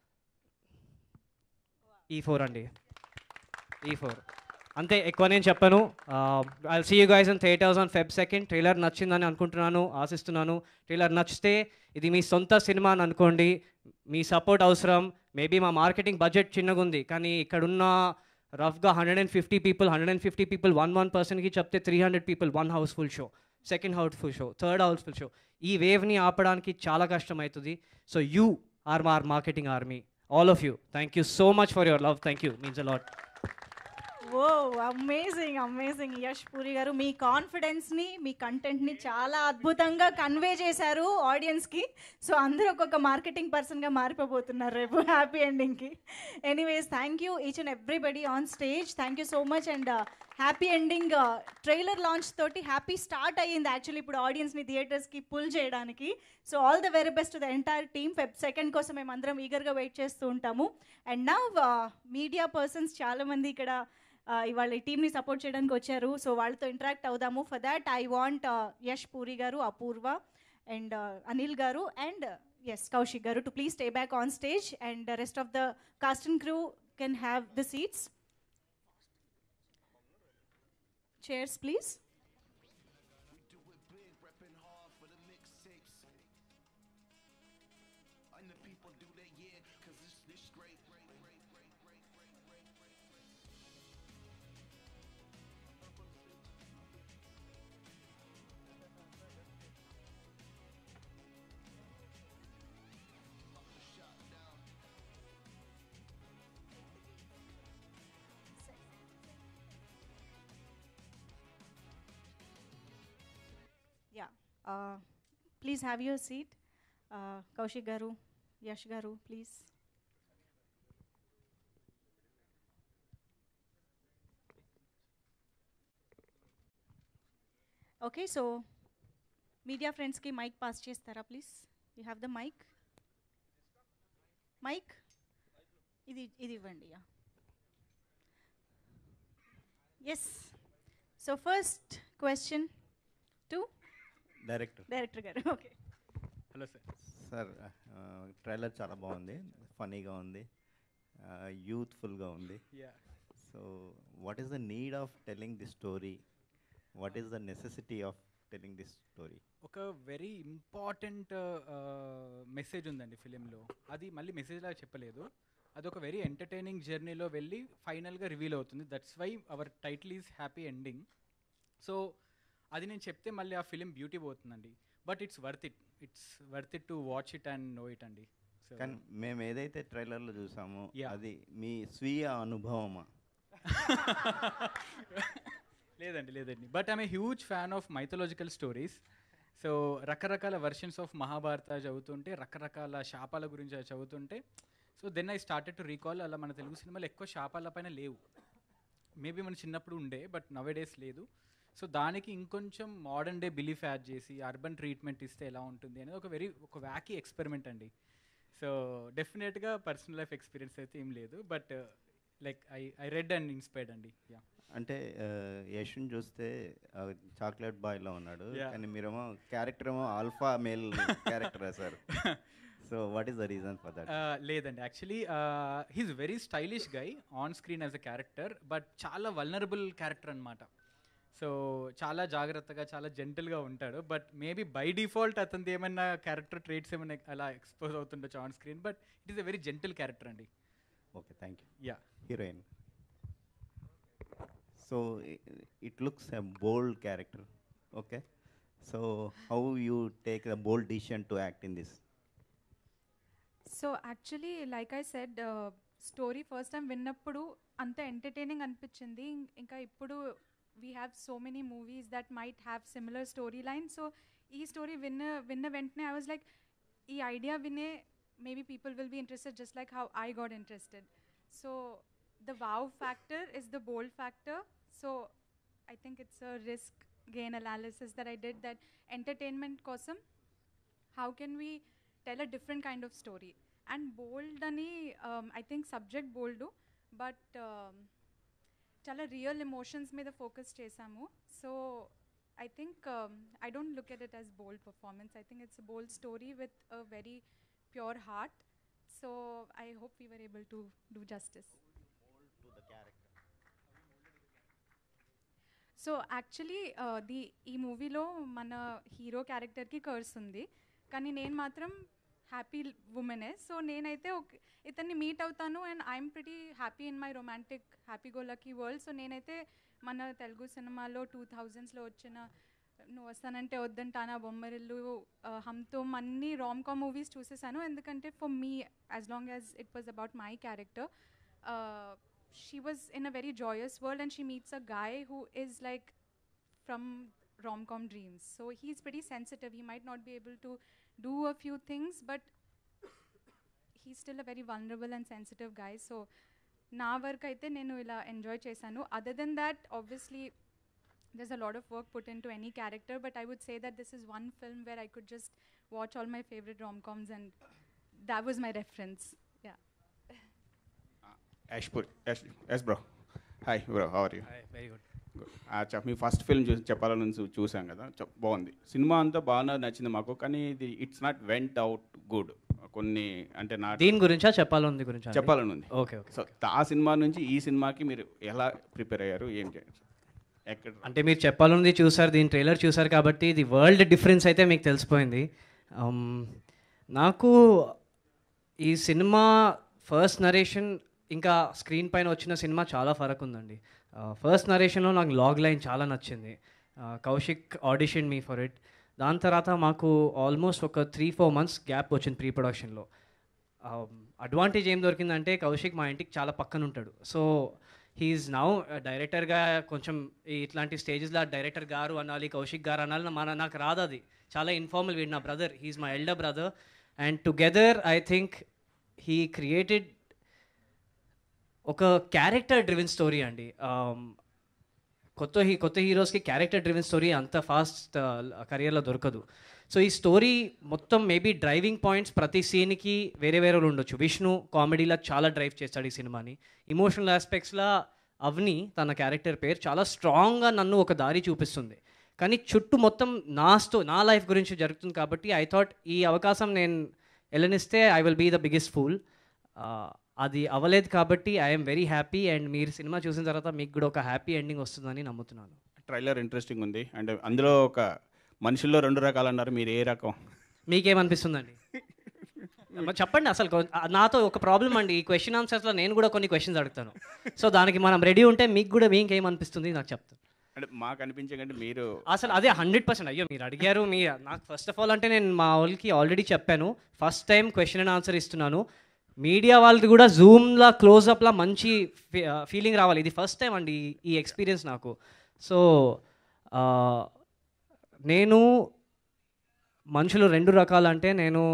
ఈ ఫోర్ అండి ఈ ఫోర్ అంతే ఎక్కువ నేను చెప్పాను I see you guys in theatres on Feb second trailer నచ్చిందని అనుకుంటున్నాను ఆశిస్తున్నాను ట్రైలర్ నచ్చితే ఇది మీ సొంత సినిమా అని అనుకోండి మీ సపోర్ట్ అవసరం మేబీ మా మార్కెటింగ్ బడ్జెట్ చిన్నగా ఉంది కానీ ఇక్కడున్న రఫ్గా hundred and fifty people hundred and fifty people one one పర్సన్కి చెప్తే three hundred people one house full show second house full show third house full show ఈ వేవ్ని ఆపడానికి చాలా కష్టం అవుతుంది so you are are marketing army all of you thank you so much for your love thank you means a lot
oh amazing amazing Yash Puri garu మీ కాన్ఫిడెన్స్ని మీ కంటెంట్ని చాలా అద్భుతంగా కన్వే చేశారు ఆడియన్స్కి సో అందరూ ఒక్కొక్క మార్కెటింగ్ పర్సన్గా మారిపోబోతున్నారు రేపు హ్యాపీ ఎండింగ్కి anyways thank you each and everybody on stage thank you so much and happy ending trailer launch తోటి హ్యాపీ స్టార్ట్ అయ్యింది యాక్చువల్లీ ఇప్పుడు ఆడియన్స్ని థియేటర్స్కి పుల్ చేయడానికి so all the very best the entire team Feb second కోసం మేము అందరం ఈగర్గా wait చేస్తూ ఉంటాము అండ్ నా మీడియా పర్సన్స్ చాలామంది ఇక్కడ uh, ఇవాళ ఈ టీమ్ని సపోర్ట్ చేయడానికి వచ్చారు సో వాళ్ళతో ఇంటరాక్ట్ అవుదాము for that I want Yash Puri garu Apoorva and Anil garu and S Kaushik garu to please stay back on stage and rest of the cast and crew can have the seats chairs please yeah please have your seat Kaushik garu Yash garu please okay so media ఫ్రెండ్స్కి mic pass చేస్తారా please you have the mic mic ఇది ఇది ఇవ్వండి yeah yes so first question to
director
director garu okay
hello sir
sir trailer చాలా బాగుంది ఫనీగా ఉంది యూత్ఫుల్గా ఉంది
Yeah.
So what is the need of telling the story what is the necessity of telling this story
ఒక very important message ఉందండి ఫిలింలో అది మళ్ళీ మెసేజ్ లాగా చెప్పలేదు అది ఒక వెరీ ఎంటర్టైనింగ్ జర్నీలో వెళ్ళి ఫైనల్గా రివీల్ అవుతుంది that's why our title is happy ending so అది నేను చెప్తే మళ్ళీ ఆ ఫిలిం బ్యూటీ పోతుందండి but it's worth it it's worth it to watch it and know it అండి సో
కానీ మేము ఏదైతే ట్రైలర్లో చూసామో
Yeah.
అది మీ స్వీయ అనుభవమా
లేదండి లేదండి but I'm a huge fan of mythological stories so రకరకాల వర్షన్స్ ఆఫ్ మహాభారత చదువుతుంటే రకరకాల శాపాల గురించి అవి చదువుతుంటే so then I started to recall అలా మన తెలుగు సినిమాలు ఎక్కువ శాపాల పైన లేవు మేబీ మన చిన్నప్పుడు ఉండే బట్ నవే డేస్ లేదు సో దానికి ఇంకొంచెం మోడర్న్ డే బిలీఫ్ యాడ్ చేసి అర్బన్ ట్రీట్మెంట్ ఇస్తే ఎలా ఉంటుంది అనేది ఒక వెరీ ఒక వ్యాకీ ఎక్స్పెరిమెంట్ అండి సో డెఫినెట్గా పర్సనల్ లైఫ్ ఎక్స్పీరియన్స్ అయితే ఏం లేదు but like I I read and inspired అండి యా
అంటే యశ్ని చూస్తే చాక్లెట్ బాయ్లో ఉన్నాడు
Yeah.
కానీ మీరేమో క్యారెక్టర్ ఏమో alpha male character sir so what is the reason for that
Uh, లేదండి actually he's very stylish guy on screen as a character but చాలా వల్నరబుల్ క్యారెక్టర్ అనమాట సో చాలా జాగ్రత్తగా చాలా జెంటల్గా ఉంటాడు బట్ మేబీ బై డిఫాల్ట్ అతనిది ఏమైనా క్యారెక్టర్ ట్రేట్స్ ఏమైనా అలా ఎక్స్పోజ్ అవుతుండొచ్చు on screen but it is a very gentle character అండి
okay thank you
yeah
heroine so it looks a bold character okay so how you take the bold decision to act in this
so actually like I said story first time విన్నప్పుడు అంత entertaining అనిపించింది ఇం- ఇంకా ఇప్పుడు we have so many movies that might have similar story line so ఈ story విన్న విన్న వెంటనే ఐ వాజ్ లైక్ ఈ ఐడియా వినే maybe people will be interested just like how I got interested so the wow factor is the bold factor so I think it's a risk gain analysis that I did that entertainment కోసం how can we tell a different kind of story and bold అని I think subject bold but చాలా real emotions మీద focus చేశాము so I think I don't look at it as bold performance I think it's bold story with a very pure heart so I hope we were able to do justice so actually the ఈ మూవీలో మన hero క్యారెక్టర్కి curse ఉంది కానీ నేను మాత్రం happy ఉమెనే so నేనైతే ఒక ఇతన్ని మీట్ అవుతాను and I'm pretty happy in my romantic happy go lucky world so నేనైతే మన తెలుగు సినిమాలో టూ థౌజండ్స్లో వచ్చిన నువ్వు వస్తానంటే వద్దంటానా బొమ్మరిల్లు హమ్ తుమ్ అన్ని రామ్ కామ్ మూవీస్ చూసేసాను ఎందుకంటే for me as long as it was about my character she was in a very joyous world and she meets a guy who is like from rom-com dreams. So he's pretty sensitive. He might not be able to do a few things, but he's still a very vulnerable and sensitive guy. So నా work అయితే నేను ఇలా enjoy చేశాను other than that obviously there's a lot of work put into any character, but I would say that this is one film where I could just watch all my favorite rom-coms and that was my reference. Yeah.
యాష్పూర్ Yash yes bro hi bro how are you
very good
good మీ first film చూసి చెప్పాలని చూ- చూసాం కదా చ- బాగుంది cinema అంతా బాగా నచ్చింది మాకు కానీ ఇది it's not went out good కొన్ని అంటే నా
దీని గురించా చెప్పాలని గురించా అండి?
చెప్పాలని ఉంది
ఓకే ఓకే
సో ఆ సినిమా నుంచి ఈ సినిమాకి మీరు ఎలా ప్రిపేర్ అయ్యారు ఏం చేయాలి ఎక్కడ
అంటే మీరు చెప్పాలన్నది చూసారు దీని ట్రైలర్ చూసారు కాబట్టి ఇది వరల్డ్ డిఫరెన్స్ అయితే మీకు తెలిసిపోయింది Um, నాకు ఈ సినిమా ఫస్ట్ నరేషన్ ఇంకా స్క్రీన్ పైన వచ్చిన సినిమా చాలా ఫరక్ ఉందండి ఫస్ట్ నరేషన్లో నాకు లాగ్ లైన్ చాలా నచ్చింది Uh, Kaushik audition me for it దాని తర్వాత మాకు ఆల్మోస్ట్ ఒక త్రీ ఫోర్ మంత్స్ గ్యాప్ వచ్చింది ప్రీ ప్రొడక్షన్లో అడ్వాంటేజ్ ఏం దొరికిందంటే కౌశిక్ మా ఇంటికి చాలా పక్కన ఉంటాడు సో హీఈస్ నౌ డైరెక్టర్గా కొంచెం ఈ ఇట్లాంటి స్టేజెస్లో డైరెక్టర్ గారు అనాలి కౌశిక్ గారు అనాలి మన నాకు రాదు అది చాలా ఇన్ఫార్మల్ వీడు నా brother he's my elder brother and together I think he created ఒక క్యారెక్టర్ డ్రివెన్ స్టోరీ అండి Um, కొత్త హీ కొత్త హీరోస్కి క్యారెక్టర్ డ్రివెన్ స్టోరీ అంత ఫాస్ట్ కెరియర్లో దొరకదు సో ఈ స్టోరీ మొత్తం మేబీ డ్రైవింగ్ పాయింట్స్ ప్రతి సీన్కి వేరే వేరే ఉండొచ్చు విష్ణు కామెడీలా చాలా డ్రైవ్ చేస్తాడు ఈ సినిమాని ఇమోషనల్ ఆస్పెక్ట్స్లో అవని తన క్యారెక్టర్ పేరు చాలా స్ట్రాంగ్గా నన్ను ఒక దారి చూపిస్తుంది కానీ చుట్టూ మొత్తం నా స్టో నా లైఫ్ గురించి జరుగుతుంది కాబట్టి ఐ థాట్ ఈ అవకాశం నేను వెళ్ళనిస్తే I will be the biggest fool అది అవ్వలేదు కాబట్టి ఐఎమ్ వెరీ హ్యాపీ అండ్ మీరు సినిమా చూసిన తర్వాత మీకు కూడా ఒక హ్యాపీ ఎండింగ్ వస్తుందని నమ్ముతున్నాను
ట్రైలర్ ఇంట్రెస్టింగ్ ఉంది అండ్ అందులో ఒక మనుషుల్లో రెండు రకాలు అన్నారు మీరు ఏ రకం
మీకేమనిపిస్తుందండి మరి చెప్పండి అసలు కొ- ఆ, నాతో ఒక ప్రాబ్లం అండి ఈ క్వశ్చన్ ఆన్సర్స్లో నేను కూడా కొన్ని క్వశ్చన్స్ అడుగుతాను సో దానికి మనం రెడీ ఉంటే మీకు కూడా మీకేమనిపిస్తుంది నాకు చెప్తాను
అంటే మాకు అనిపించే కంటే మీరు
అసలు అదే హండ్రెడ్ పర్సెంట్ అయ్యో మీరు అడిగారు మీ నాకు ఫస్ట్ ఆఫ్ ఆల్ అంటే నేను మా వాళ్ళకి ఆల్రెడీ చెప్పాను first time question and answer ఇస్తున్నాను మీడియా వాళ్ళది కూడా జూమ్లా క్లోజప్లా మంచి ఫీలింగ్ రావాలి ఇది ఫస్ట్ టైం అండి ఈ- ఈ ఎక్స్పీరియన్స్ నాకు సో ఆ, నేను మనుషులు రెండు రకాలంటే నేను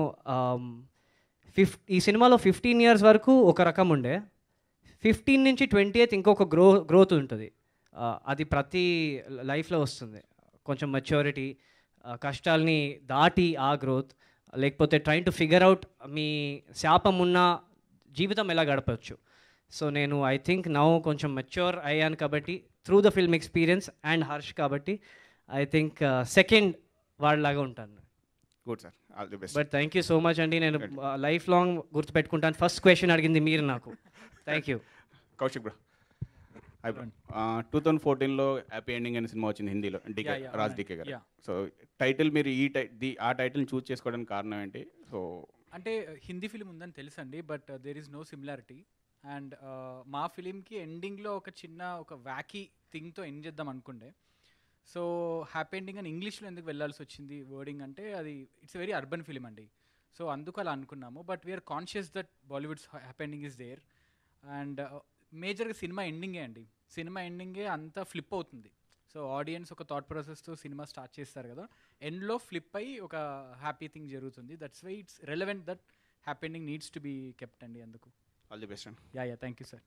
ఫిఫ్ ఈ సినిమాలో ఫిఫ్టీన్ ఇయర్స్ వరకు ఒక రకం ఉండే ఫిఫ్టీన్ నుంచి ట్వంటీ ఎయిత్ ఇంకొక గ్రో గ్రోత్ ఉంటుంది ఆ, అది ప్రతి లైఫ్లో వస్తుంది కొంచెం మెచ్యూరిటీ కష్టాల్ని దాటి ఆ గ్రోత్ లేకపోతే ట్రైన్ టు ఫిగర్ అవుట్ మీ శాపం ఉన్న జీవితం ఎలా గడపచ్చు సో నేను ఐ థింక్ నౌ కొంచెం మెచ్యూర్ అయ్యాను కాబట్టి through the film experience and Harsh కాబట్టి ఐ థింక్ సెకండ్ వాళ్ళలాగా ఉంటాను
good sir all the best
but thank you so much అండి నేను లైఫ్ లాంగ్ గుర్తుపెట్టుకుంటాను ఫస్ట్ క్వశ్చన్ అడిగింది మీరు నాకు thank you
Kaushik bro hi bro two thousand ఫోర్టీన్లో హ్యాపీ ఎండింగ్ అనే సినిమా వచ్చింది హిందీలో డికే
Yeah, yeah,
రాజ్
అవునండి.
డికే గారు
Yeah.
సో టైటిల్ మీరు ఈ టై ది ఆ టైటిల్ని చూస్ చేసుకోవడానికి కారణం ఏంటి సో
అంటే హిందీ ఫిలిం ఉందని తెలుసండి but there is no similarity and మా ఫిలింకి ఎండింగ్లో ఒక చిన్న ఒక వ్యాకీ థింగ్తో ఎండ్ చేద్దాం అనుకుండే సో హ్యాపీ ఎండింగ్ అని ఇంగ్లీష్లో ఎందుకు వెళ్ళాల్సి వచ్చింది వర్డింగ్ అంటే అది ఇట్స్ వెరీ అర్బన్ ఫిలిం అండి సో అందుకు అలా అనుకున్నాము but we're conscious that Bollywood's happy ending is there and మేజర్గా సినిమా ఎండింగే అండి సినిమా ఎండింగే అంతా ఫ్లిప్ అవుతుంది సో ఆడియన్స్ ఒక థాట్ ప్రాసెస్తో సినిమా స్టార్ట్ చేస్తారు కదా ఎండ్లో ఫ్లిప్ అయ్యి ఒక హ్యాపీ థింగ్ జరుగుతుంది that's why it's relevant that happy ending needs to be kept అండి అందుకు
ఆల్ ది బెస్ట్ అండి
yeah yeah thank you sir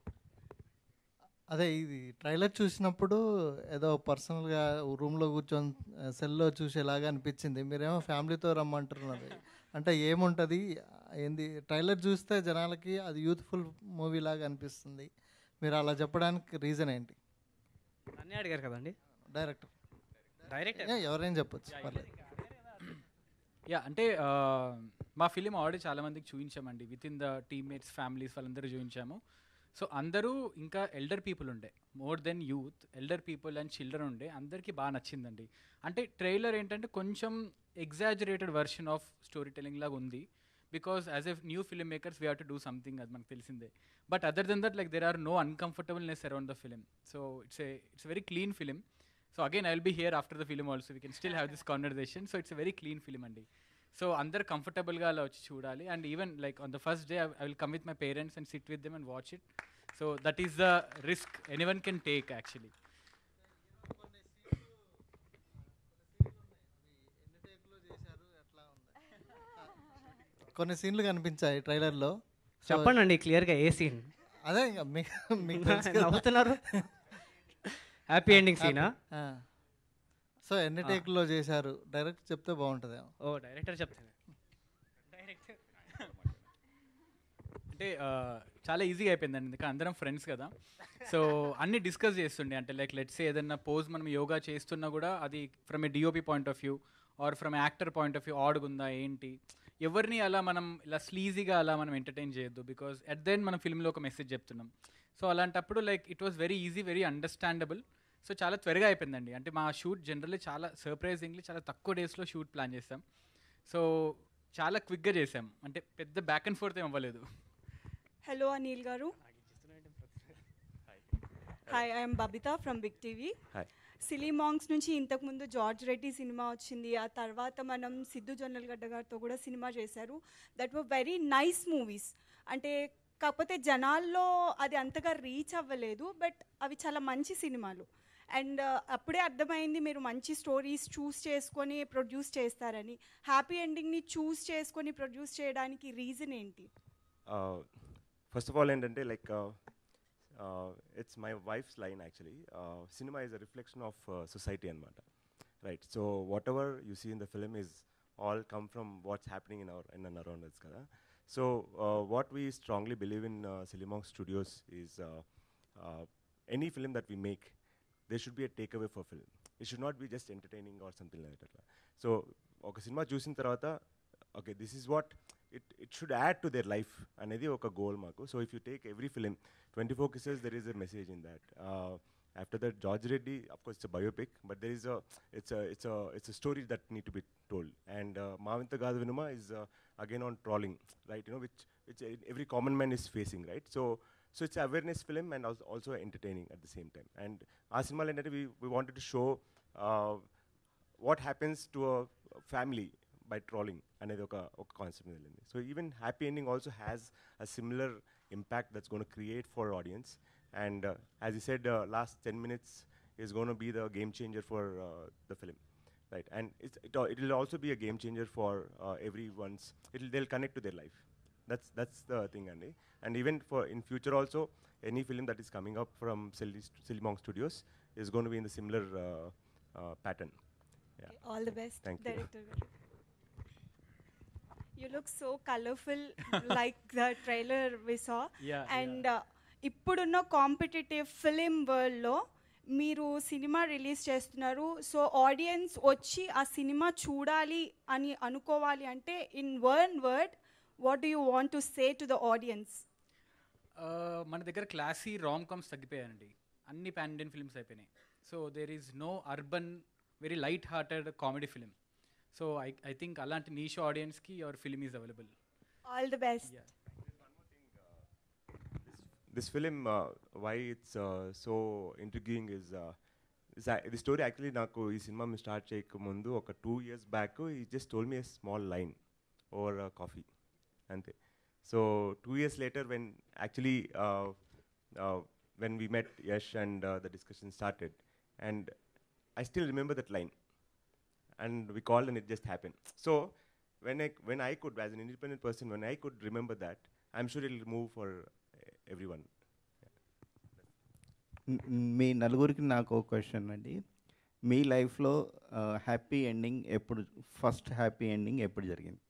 అదే ఇది ట్రైలర్ చూసినప్పుడు ఏదో పర్సనల్గా రూమ్లో కూర్చొని సెల్లో చూసేలాగా అనిపించింది మీరేమో ఫ్యామిలీతో రమ్మంటున్నారు అంటే ఏముంటుంది ఏంది ట్రైలర్ చూస్తే జనాలకి అది యూత్ఫుల్ మూవీ లాగా అనిపిస్తుంది మీరు అలా చెప్పడానికి రీజన్ ఏంటి
నన్నే అడిగారు కదండి
డైరెక్టర్
డైరెక్టర్
ఎవరైనా చెప్పొచ్చు పర్లేదు
యా అంటే ఆ, మా ఫిలిం ఆల్రెడీ చాలా మందికి చూపించామండి with in the teammates families వాళ్ళందరూ చూపించాము సో అందరూ ఇంకా ఎల్డర్ పీపుల్ ఉండే more than youth elder people and children ఉండే అందరికీ బాగా నచ్చిందండి అంటే ట్రైలర్ ఏంటంటే కొంచెం exaggerated version of story telling లాగా ఉంది because as a new film makers we have to do something అది మనకు తెలిసిందే but other than that like there are no uncomfortableness around the film so it's a it's very clean film so again I will be here after the film also we can still have this conversation so it's very clean film అండి so అందరు కంఫర్టబుల్గా అలా వచ్చి చూడాలి and even like on the first day I will come with my parents and sit with them and watch it so that is the risk any one can take actually
కొన్ని సీన్లు కనిపించాయి ట్రైలర్లో
చెప్పండి అండి క్లియర్గా ఏ సీన్
అదే ఇంకా మీకు మీకు తెలుసు కదా.
నవ్వుతున్నారు హ్యాపీ ఎండింగ్ సీనా
ఆ. సో ఎన్ని టేక్లో చేశారు డైరెక్ట్ చెప్తే బాగుంటుందేమో
ఓ డైరెక్టర్ చెప్తాను
అంటే ఆ, చాలా ఈజీగా అయిపోయిందండి ఎందుకంటే అందరం ఫ్రెండ్స్ కదా సో అన్ని డిస్కస్ చేస్తుండే అంటే లైక్ లెట్స్ ఏదైనా పోజ్ మనం యోగా చేస్తున్నా కూడా అది from a DOP point of view or from actor point of view ఆడుగుందా ఏంటి ఎవరిని అలా మనం ఇలా స్లీజీగా అలా మనం ఎంటర్టైన్ చేయొద్దు బికాస్ అట్ దెన్ మనం ఫిల్మ్లో ఒక మెసేజ్ చెప్తున్నాం సో అలాంటప్పుడు like it was very easy very understandable so చాలా త్వరగా అయిపోయిందండి అంటే మా షూట్ జనరల్లీ చాలా సర్ప్రైజింగ్లీ చాలా తక్కువ డేస్లో షూట్ ప్లాన్ చేస్తాం సో చాలా క్విక్గా చేసాం అంటే పెద్ద బ్యాక్ అండ్ ఫోర్త్ ఏం అవ్వలేదు
హలో అనిల్ గారు hi I'm Babita from Big TV
Hi.
Silly Monks నుంచి ఇంతకుముందు జార్జ్ రెడ్డి సినిమా వచ్చింది ఆ తర్వాత మనం సిద్ధు జొన్నలగడ్డ గారితో కూడా సినిమా చేశారు that were very nice movies అంటే కాకపోతే జనాల్లో అది అంతగా రీచ్ అవ్వలేదు బట్ అవి చాలా మంచి సినిమాలు అండ్ అప్పుడే అర్థమైంది మీరు మంచి స్టోరీస్ చూస్ చేసుకొని ప్రొడ్యూస్ చేస్తారని హ్యాపీ ఎండింగ్ని చూస్ చేసుకొని ప్రొడ్యూస్ చేయడానికి రీజన్ ఏంటి
ఫస్ట్ ఆఫ్ ఆల్ ఏంటంటే like it's my wife's line actually సినిమా is a reflection of society అనమాట right so whatever you see in the film is all come from what's happening in our in and around us కదా so what we strongly believe in Silly Monks studios is any film that we make they should be a take away for film it should not be just entertaining or something like అట్లా so ఒక సినిమా చూసిన తర్వాత okay this is what it it should add to their life అనేది ఒక goal మాకు so if you take every film twenty four kisses there is a message in that after that george reddy of course it's a biopic but there is a it's a it's a it's a story that need to be told and uh, mavinta gadvinuma is uh, again on trolling right you know which which every common man is facing right so so it's awareness film and also, also entertaining at the same time and our cinema ఏంటంటే we, we wanted to show uh, what happens to a family by trolling అనేది ఒక ఒక concept వెళ్ళింది so even happy ending also has a similar impact that's gonna create for audience and as you said last ten minutes is gonna be the game changer for the film right and it's it it will also be a game changer for every ones it they will connect to their life that's that's the thing అండి and even for in future also any film that is coming up from Silly Monks studios is gonna be in the similar pattern
All the best,
Thank you.
director. You look so colorful, like the trailer we saw.
Yeah,
and uh, ఇప్పుడున్న competitive film వరల్డ్లో మీరు సినిమా release చేస్తున్నారు so audience వచ్చి ఆ సినిమా చూడాలి అని అనుకోవాలి అంటే in one word what do you want to say to the audience
Uh, మన దగ్గర క్లాసీ రామ్ కామ్స్ తగ్గిపోయాయండి అన్ని పాన్ ఇండియన్ ఫిల్మ్స్ అయిపోయినాయి so there is no urban very light hearted comedy film so I I think అలాంటి niche ఆడియన్స్కి your film is available
all the best
this film, uh, why it's uh, so intriguing is uh, is a- the story actually నాకు ఈ cinema మేము start చేయక ముందు ఒక two years back ఈ just told me a small line over coffee అంతే so two years later when actually when we met Yash and the discussion started and I still remember that line and we called and it just happened. So when I when I could, as an independent person, when I could remember that, I'm sure it'll move for uh, everyone.
మ్- మీ నలుగురికి నాకు ఒక question అండి మీ లైఫ్లో happy ending ఎప్పుడు first happy ending ఎప్పుడు జరిగింది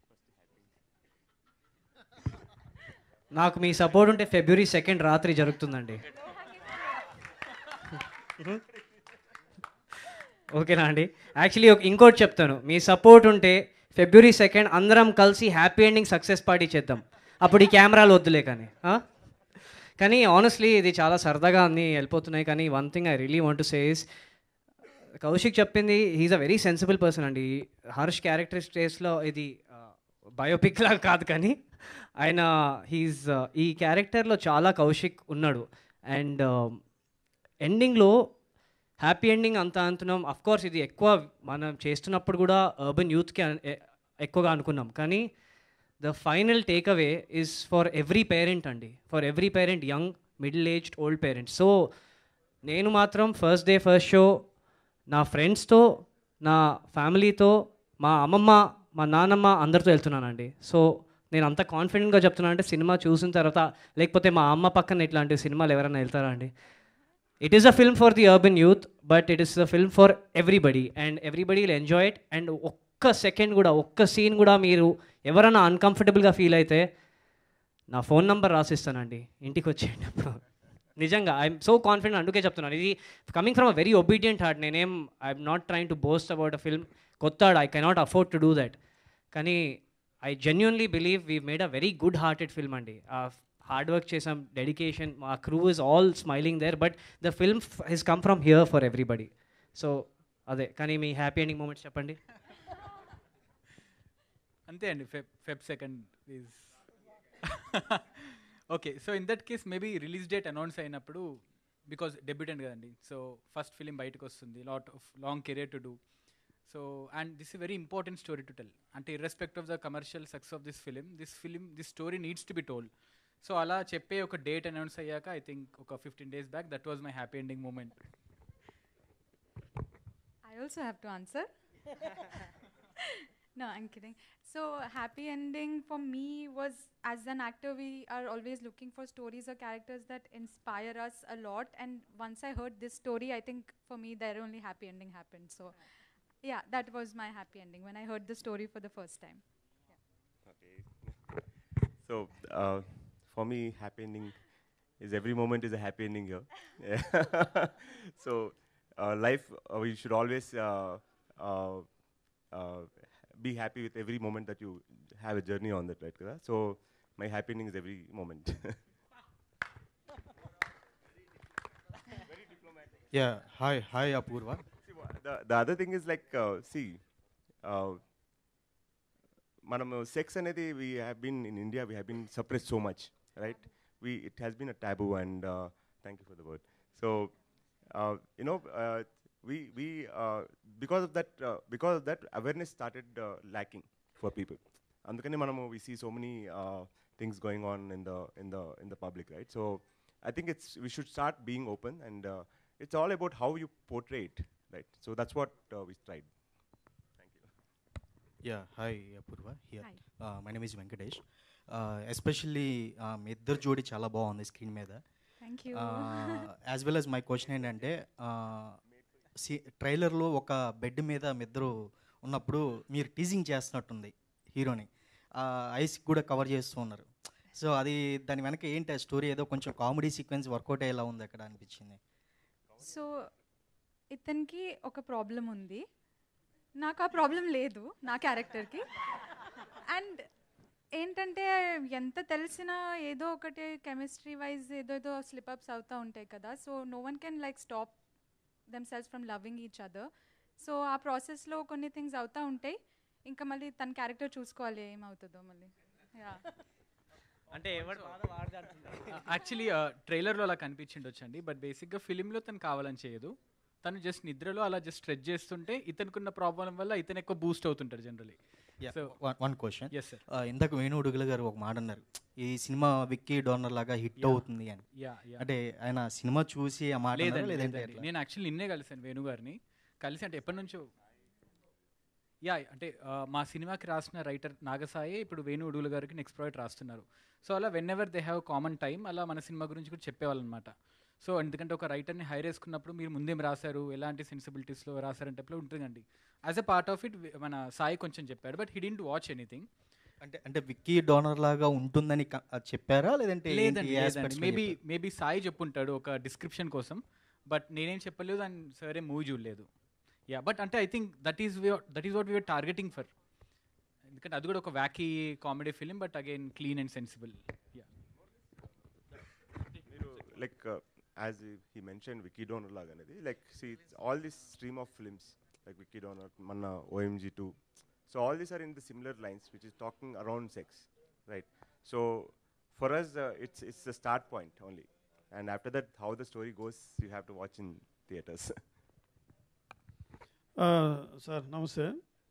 నాకు మీ సపోర్ట్ ఉంటే ఫిబ్రవరి సెకండ్ రాత్రి జరుగుతుందండి ఓకేనా అండి యాక్చువల్లీ ఒక ఇంకోటి చెప్తాను మీ సపోర్ట్ ఉంటే ఫిబ్రవరి సెకండ్ అందరం కలిసి హ్యాపీ ఎండింగ్ సక్సెస్ పార్టీ చేద్దాం అప్పుడు ఈ కెమెరాలు వద్దులే కానీ ఆ? కానీ ఆనెస్ట్లీ ఇది చాలా సరదాగా అన్నీ వెళ్ళిపోతున్నాయి కానీ one thing I really want to says Kaushik చెప్పింది he's a very sensible person అండి హర్ష్ క్యారెక్టర్ స్టేజ్లో ఇది బయోపిక్ లాగా కాదు కానీ ఆయన హీస్ ఈ క్యారెక్టర్లో చాలా కౌశిక్ ఉన్నాడు అండ్ ఎండింగ్లో హ్యాపీ ఎండింగ్ అంత అంటున్నాం అఫ్ కోర్స్ ఇది ఎక్కువ మనం చేస్తున్నప్పుడు కూడా అర్బన్ యూత్కి ఎక్కువగా అనుకున్నాం కానీ the final takeaway is for every parent అండి for every parent young middle aged old parents so నేను మాత్రం ఫస్ట్ డే ఫస్ట్ షో నా ఫ్రెండ్స్తో నా ఫ్యామిలీతో మా అమ్మమ్మ మా నాన్నమ్మ అందరితో వెళ్తున్నానండి సో నేను అంత కాన్ఫిడెంట్గా చెప్తున్నాను అంటే సినిమా చూసిన తర్వాత లేకపోతే మా అమ్మ పక్కన ఇట్లాంటి సినిమాలు ఎవరైనా వెళ్తారా అండి it is a film for the urban youth but it is a film for everybody and everybody will enjoy it and ఒక్క సెకండ్ కూడా ఒక్క సీన్ కూడా మీరు ఎవరైనా అన్కంఫర్టబుల్గా ఫీల్ అయితే నా ఫోన్ నంబర్ రాసిస్తానండి ఇంటికి వచ్చేయండి అప్పుడు నిజంగా ఐఎమ్ సో కాన్ఫిడెంట్ అందుకే చెప్తున్నాను ఇది coming from a very obedient heart నేనేం I'm not trying to boast about a film కొత్త I cannot afford to do that కానీ I genuinely believe we made a very good hearted film అండి ఆ hard work చేసాం dedication మా crew is all smiling there but the film his come from here for everybody so అదే కానీ మీ happy ending moments చెప్పండి
అంతే అండి Feb Feb second is okay so in that case maybe release date announce అయినప్పుడు because debutante కదండి so first film బయటకు వస్తుంది lot of long career to do so and this is very important story to tell అంటే irrespective of the commercial success of this film this film this story needs to be told so అలా చెప్పే ఒక date announce అయ్యాక I think ఒక fifteen days back that was my happy ending moment
I also have to answer. no, I'm kidding. So, happy ending for me was as an actor, we are always looking for stories or characters that inspire us a lot. And once I heard this story, I think for me, there only happy ending happened. So, yeah, that was my happy ending when I heard the story for the first time.
So uh, for me, happy ending is every moment is a happy ending here. Yeah. so uh, life, uh, we should always uh, uh, uh, be happy with every moment that you have a journey on that, right? Kada? So my happy ending is every moment.
Yeah, hi, hi Apurva.
the, the other thing is like, uh, see, uh, మనము sex అనేది we have been in India we have been suppress so much right we it has been a taboo and thank you for the word so you know we we because of that because of that awareness started lacking for people అందుకని మనము we see so many things going on in the in the in the public right so I think it's we should start being open and it's all about how you portray it right so that's what we tried
Yeah, hi Apurva here. Uh, my name is Venkatesh. Uh, especially uh, మీ ఇద్దరు జోడి చాలా బాగుంది screen మీద
Thank you.
As well as my question ఏంటంటే see ట్రైలర్లో ఒక bed మీద మీ ఇద్దరు ఉన్నప్పుడు మీరు టీజింగ్ చేస్తున్నట్టుంది హీరోని ఐస్ కూడా కవర్ చేస్తూ ఉన్నారు సో అది దాని వెనక ఏంటి ఆ స్టోరీ ఏదో కొంచెం కామెడీ సీక్వెన్స్ వర్కౌట్ అయ్యేలా ఉంది అక్కడ అనిపించింది
సో ఇతనికి ఒక ప్రాబ్లం ఉంది నాకు ఆ ప్రాబ్లం లేదు నా క్యారెక్టర్కి అండ్ ఏంటంటే ఎంత తెలిసినా ఏదో ఒకటి కెమిస్ట్రీ వైజ్ ఏదో ఏదో స్లిప్అప్స్ అవుతూ ఉంటాయి కదా so no one can like stop themselves from loving each other so ఆ ప్రాసెస్లో కొన్ని థింగ్స్ అవుతూ ఉంటాయి ఇంకా మళ్ళీ తన క్యారెక్టర్ చూసుకోవాలి ఏమవుతుందో మళ్ళీ యా
అంటే ఎవరు బాధ వాడదాడుతుంటారు
యాక్చువల్లీ ట్రైలర్లో అలా కనిపించిండొచ్చండి బట్ బేసిక్గా ఫిలింలో తను కావాలని చేయదు తను జస్ట్ నిద్రలో అలా జస్ట్ స్ట్రెచ్ చేస్తుంటే ఇతనుకున్న ప్రాబ్లం వల్ల ఇతను ఎక్కువ బూస్ట్ అవుతుంటాడు generally so
one question
Yes, sir.
ఇందాక వేణు ఉడుగుల గారు ఒక మాట అన్నారు ఈ సినిమా విక్కీ డోనర్ లాగా హిట్
Yeah.
అవుతుంది అని
Yeah, yeah.
అంటే ఆయన సినిమా చూసి ఆ మాట అన్నారా?
లేదండి
లేదంటే
లేదండి.
ఎట్లా?
నేను యాక్చువల్లీ నిన్నే కలిసాను వేణు గారిని కలిసి అంటే ఎప్పటి నుంచో యా అంటే ఆ, మా సినిమాకి రాసిన రైటర్ నాగసాయి ఇప్పుడు వేణు ఉడుగుల గారికి నెక్స్ట్ ప్రాజెక్ట్ రాస్తున్నారు సో అలా whenever they have common time అలా మన సినిమా గురించి కూడా చెప్పేవాళ్ళు అనమాట సో ఎందుకంటే ఒక రైటర్ని హైర్ చేసుకున్నప్పుడు మీరు ముందేం రాశారు ఎలాంటి సెన్సిబిలిటీస్లో రాశారంటే అప్పుడు ఉంటుందండి as a part of it మన సాయి కొంచెం చెప్పాడు but he didn't watch anything
అంటే అంటే విక్కీ డోనర్ లాగా ఉంటుందని క- అది చెప్పారా లేదంటే ఏంటి?
లేదండి
ఏ
లేదండి
aspects లో
మేబీ
చెప్పారు?
మేబీ సాయి చెప్పుంటాడు ఒక డిస్క్రిప్షన్ కోసం బట్ నేనేం చెప్పలేదు అండ్ సరే మూవీ చూడలేదు యా బట్ అంటే I think that is that is what we're targeting for ఎందుకంటే అది కూడా ఒక wacky comedy film but again clean and sensible yeah
మీరు like as he mention Vicky Donor లాగా అనేది like see all this stream of films like Vicky Donor మన OMG two so all these are in the similar lines which is talking around sex right so for us it's it's the start point only and after that how the story goes you have to watch in theatres
ఆ, sir నమస్తే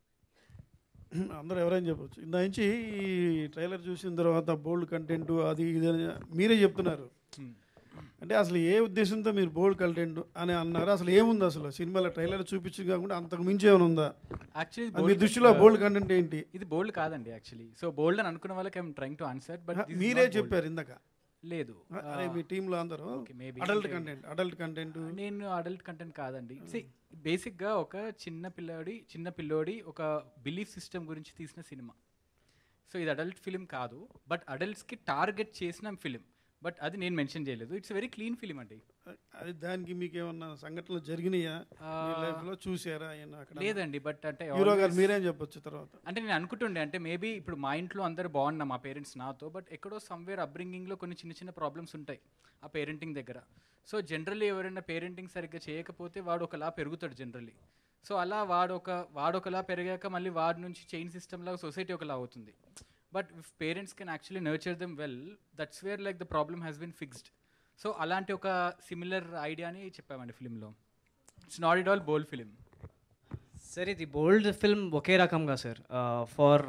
అందరూ ఎవరైనా చెప్పొచ్చు ఇందా నుంచి ఈ trailer చూసిన తర్వాత బోల్డ్ కంటెంట్ అది ఇది అని మీరే చెప్తున్నారు అంటే అసలు ఏ ఉద్దేశంతో మీరు బోల్డ్ కంటెంట్ అని అన్నారు అసలు ఏముంది అసలు సినిమాలో ట్రైలర్ చూపించి కాకుండా అంతకు మించి ఏమైనా ఉందా
యాక్చువల్లీ
అది మీ దృష్టిలో బోల్డ్ కంటెంట్ ఏంటి
ఇది బోల్డ్ కాదండి యాక్చువల్లీ సో బోల్డ్ అని అనుకున్న వాళ్ళకి I'm trying to answer but
మీరే చెప్పారు ఇందాక
లేదు
అరే మీ టీంలో అందరూ
maybe.
అడల్ట్
అంటే-
కంటెంట్ అడల్ట్ కంటెంట్
నేను అడల్ట్ కంటెంట్ కాదండి సి బేసిక్గా ఒక చిన్న పిల్లోడి చిన్న పిల్లోడి ఒక బిలీఫ్ సిస్టమ్ గురించి తీసిన సినిమా సో ఇది అడల్ట్ ఫిలిం కాదు బట్ అడల్ట్స్కి టార్గెట్ చేసిన ఫిలిం బట్ అది నేను మెన్షన్ చేయలేదు ఇట్స్ వెరీ క్లీన్ ఫిలిం అండి
అది దానికి మీకు ఏమన్నా సంఘటనలు జరిగినాయా మీ లైఫ్ లో చూసారా ఏమన్నా అక్కడ
లేదండి బట్ అంటే
హీరో గారు
always-
మీరేం చెప్పొచ్చు తర్వాత
అంటే నేను అనుకుంటుండే అంటే మేబీ ఇప్పుడు మా ఇంట్లో అందరు బాగున్నా మా పేరెంట్స్ నాతో బట్ ఎక్కడో సమ్వేర్ అప్బ్రింగింగ్లో కొన్ని చిన్న చిన్న ప్రాబ్లమ్స్ ఉంటాయి ఆ పేరెంటింగ్ దగ్గర సో జనరల్లీ ఎవరైనా పేరెంటింగ్ సరిగ్గా చేయకపోతే వాడు ఒకలా పెరుగుతాడు జనరల్లీ సో అలా వాడు ఒక వాడు ఒకలా పెరిగాక మళ్ళీ వాడి నుంచి చైన్ సిస్టమ్ లాగా సొసైటీ ఒకలా అవుతుంది but if parents can actually nurture them well that's where like the problem has been fixed so అలాంటి ఒక సిమిలర్ ఐడియాని చెప్పామండి ఫిలింలో it's not it all bold film
sir ఇది బోల్డ్ ఫిల్మ్ ఒకే రకంగా సార్ ఫార్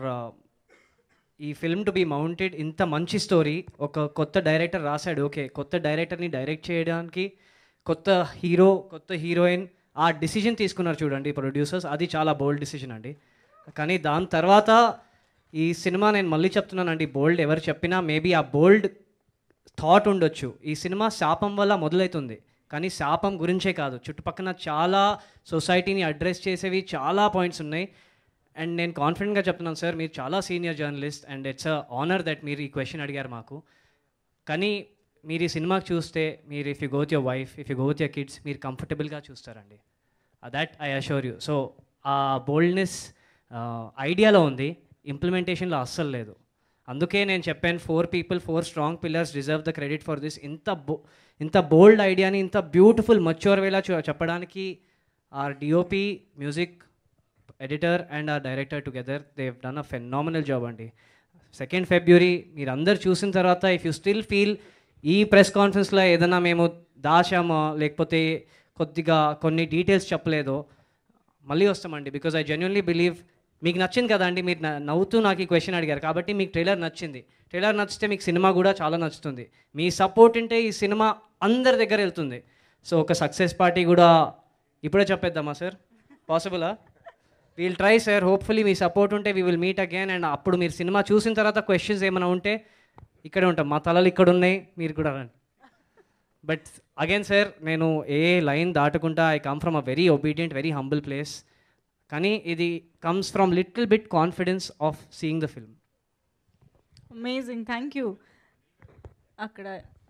ఈ ఫిల్మ్ టు బి మౌంటెడ్ ఇంత మంచి స్టోరీ ఒక కొత్త డైరెక్టర్ రాశాడు ఓకే కొత్త డైరెక్టర్ని డైరెక్ట్ చేయడానికి కొత్త హీరో కొత్త హీరోయిన్ ఆ డిసిజన్ తీసుకున్నారు చూడండి ప్రొడ్యూసర్స్ అది చాలా బోల్డ్ డిసిజన్ అండి కానీ దాని తర్వాత ఈ సినిమా నేను మళ్ళీ చెప్తున్నానండి బోల్డ్ ఎవరు చెప్పినా మేబీ ఆ బోల్డ్ థాట్ ఉండొచ్చు ఈ సినిమా శాపం వల్ల మొదలవుతుంది కానీ శాపం గురించే కాదు చుట్టుపక్కల చాలా సొసైటీని అడ్రస్ చేసేవి చాలా పాయింట్స్ ఉన్నాయి అండ్ నేను కాన్ఫిడెంట్గా చెప్తున్నాను సార్ మీరు చాలా senior journalist and it's a honour that మీరు ఈ క్వశ్చన్ అడిగారు మాకు కానీ మీరు ఈ సినిమాకి చూస్తే మీరు if you go with your wife if you go with your kids మీరు కంఫర్టబుల్గా చూస్తారండి that I assure you so ఆ బోల్డ్నెస్ ఐడియాలో ఉంది ఇంప్లిమెంటేషన్లో అస్సలు లేదు అందుకే నేను చెప్పాను four people four strong pillars deserve the credit for this ఇంత బో ఇంత బోల్డ్ ఐడియాని ఇంత బ్యూటిఫుల్ మచ్యూర్ వేలా చూ- చెప్పడానికి our DOP music editor and our director together they've done a phenomenal job అండి సెకండ్ ఫిబ్రవరి మీరు అందరు చూసిన తర్వాత ఇఫ్ యూ స్టిల్ ఫీల్ ఈ ప్రెస్ కాన్ఫరెన్స్లో ఏదైనా మేము దాచామో లేకపోతే కొద్దిగా కొన్ని డీటెయిల్స్ చెప్పలేదో మళ్ళీ వస్తామండి బికాజ్ ఐ జెన్యున్లీ బిలీవ్ మీకు నచ్చింది కదా అండి మీరు న- నవ్వుతూ నాకు ఈ క్వశ్చన్ అడిగారు కాబట్టి మీకు ట్రైలర్ నచ్చింది ట్రైలర్ నచ్చితే మీకు సినిమా కూడా చాలా నచ్చుతుంది మీ సపోర్ట్ ఉంటే ఈ సినిమా అందరి దగ్గర వెళ్తుంది సో ఒక సక్సెస్ పార్టీ కూడా ఇప్పుడే చెప్పేద్దామా సార్ పాసిబులా వీల్ ట్రై సార్ హోప్ఫుల్లీ మీ సపోర్ట్ ఉంటే we will meet again and అప్పుడు మీరు సినిమా చూసిన తర్వాత క్వశ్చన్స్ ఏమైనా ఉంటే ఇక్కడే ఉంటాం మా తలలు ఇక్కడ ఉన్నాయి మీరు కూడా రండి బట్ అగైన్ సార్ నేను ఏ లైన్ దాటుకుంటా I come from a very obedient very humble place కానీ ఇది comes from little bit confidence of seeing the film
amazing thank you అక్కడ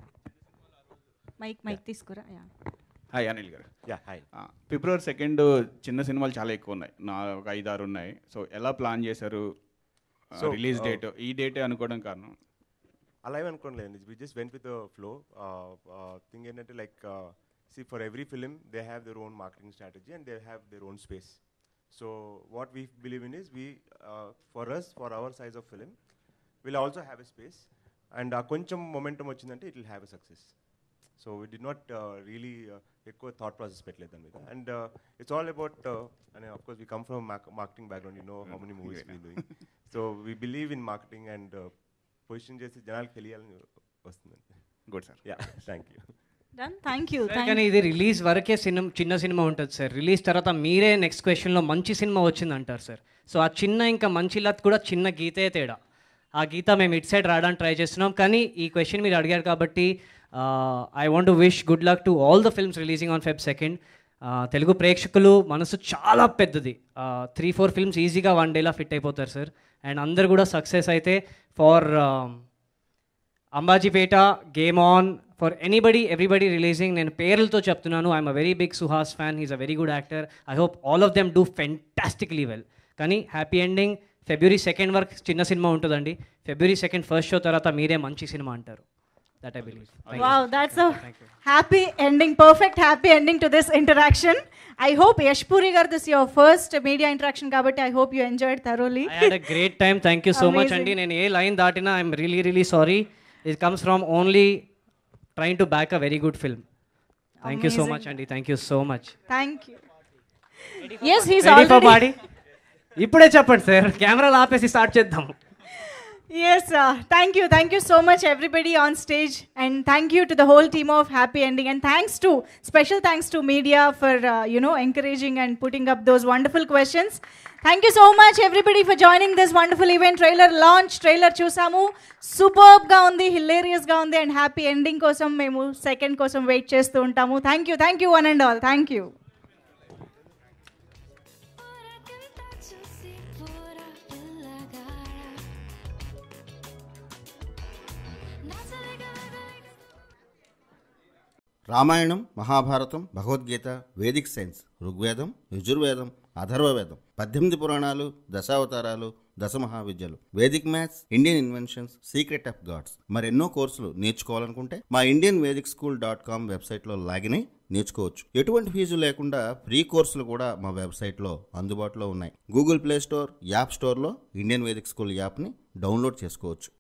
మైక్ మైక్ తీసుకురా yeah
hi Anil garu
Yeah, hi.
ఆ, February second చిన్న సినిమాలు చాలా ఎక్కువ ఉన్నాయి నా ఒక ఐదు ఆరు ఉన్నాయి సో ఎలా ప్లాన్ చేశారు
So,
రిలీజ్
uh,
డేట్ ఈ డేటే అనుకోవడం కారణం
అలా ఏమి అనుకోలేదు we just went with flow thing ఏంటంటే like see for every film they have their own marketing strategy and they have their own space so what we believe in is we for us for our size of film will also have a space and ఆ కొంచెం momentum వచ్చిందంటే it will have a success so we did not really ఎక్కువ thought process పెట్టలేదు దాని మీద and it's all about and of course we come from marketing background you know how many movies we doing so we believe in marketing and position చేసి జనాలకు తెలియాలని వస్తుంది
good sir
yeah thank you
done thank you
sir, కానీ ఇది release వరకే cinema చిన్న cinema ఉంటుంది sir release తర్వాత మీరే నెక్స్ట్ క్వశ్చన్లో మంచి సినిమా వచ్చింది అంటారు సార్ సో ఆ చిన్న ఇంకా మంచి లత్ కూడా చిన్న గీతే తేడా ఆ గీత మేము ఇట్ సైడ్ రావడానికి ట్రై చేస్తున్నాం కానీ ఈ క్వశ్చన్ మీరు అడిగారు కాబట్టి I want to wish good luck to all the films releasing on Feb second Telugu ప్రేక్షకులు మనసు చాలా పెద్దది త్రీ ఫోర్ ఫిల్మ్స్ ఈజీగా వన్ డేలా ఫిట్ అయిపోతారు సార్ అండ్ అందరు కూడా సక్సెస్ అయితే for Ambajipeta game on for anybody everybody releasing నేను పేర్లతో చెప్తున్నాను I'm a very big Suhas fan he's a very good actor I hope all of them do fantastically well కానీ హ్యాపీ ఎండింగ్ ఫిబ్రవరి సెకండ్ వరకు చిన్న సినిమా ఉంటుందండి ఫిబ్రవరి సెకండ్ ఫస్ట్ షో తర్వాత మీరే మంచి సినిమా అంటారు that I believe
Wow, that's a happy ending, perfect happy ending to this interaction. I hope Yash Puri gar, this is your first media interaction కాబట్టి I hope you enjoyed thoroughly.
I had a great time thank you so much
Amazing.
అండి నేను ఏ line దాటినా I'm really really sorry it comes from only trying to back a very good film thank you so
Amazing.
Much అండి thank you so much
Thank you. Yes he's
Ready for
already
party? ఇప్పుడే చెప్పండి sir కెమెరాలు ఆపేసి start చేద్దాం
Yes, uh, thank you. Thank you so much, everybody on stage. And thank you to the whole team of Happy Ending. And thanks to, special thanks to media for, uh, you know, encouraging and putting up those wonderful questions. Thank you so much, everybody, for joining this wonderful event. Trailer launch, trailer చూసాము సూపర్బ్గా ఉంది హిలేరియస్గా ఉంది and happy ending కోసం మేము second కోసం wait చేస్తూ ఉంటాము thank you thank you one and all thank you
Ramayanam Mahabharatam Bhagavadgita Vedic science Rigvedam Yajurvedam Atharvavedam పద్దెనిమిది పురాణాలు దశావతారాలు దశమహావిద్యలు Vedic maths Indian inventions secret of gods మరెన్నో కోర్సులు నేర్చుకోవాలనుకుంటే మా Indian Vedic school dot com వెబ్సైట్లో లాగిన్ అయి నేర్చుకోవచ్చు ఎటువంటి ఫీజు లేకుండా ఫ్రీ కోర్సులు కూడా మా వెబ్సైట్లో అందుబాటులో ఉన్నాయి గూగుల్ ప్లే స్టోర్ యాప్ స్టోర్లో ఇండియన్ వేదిక్ స్కూల్ యాప్ని డౌన్లోడ్ చేసుకోవచ్చు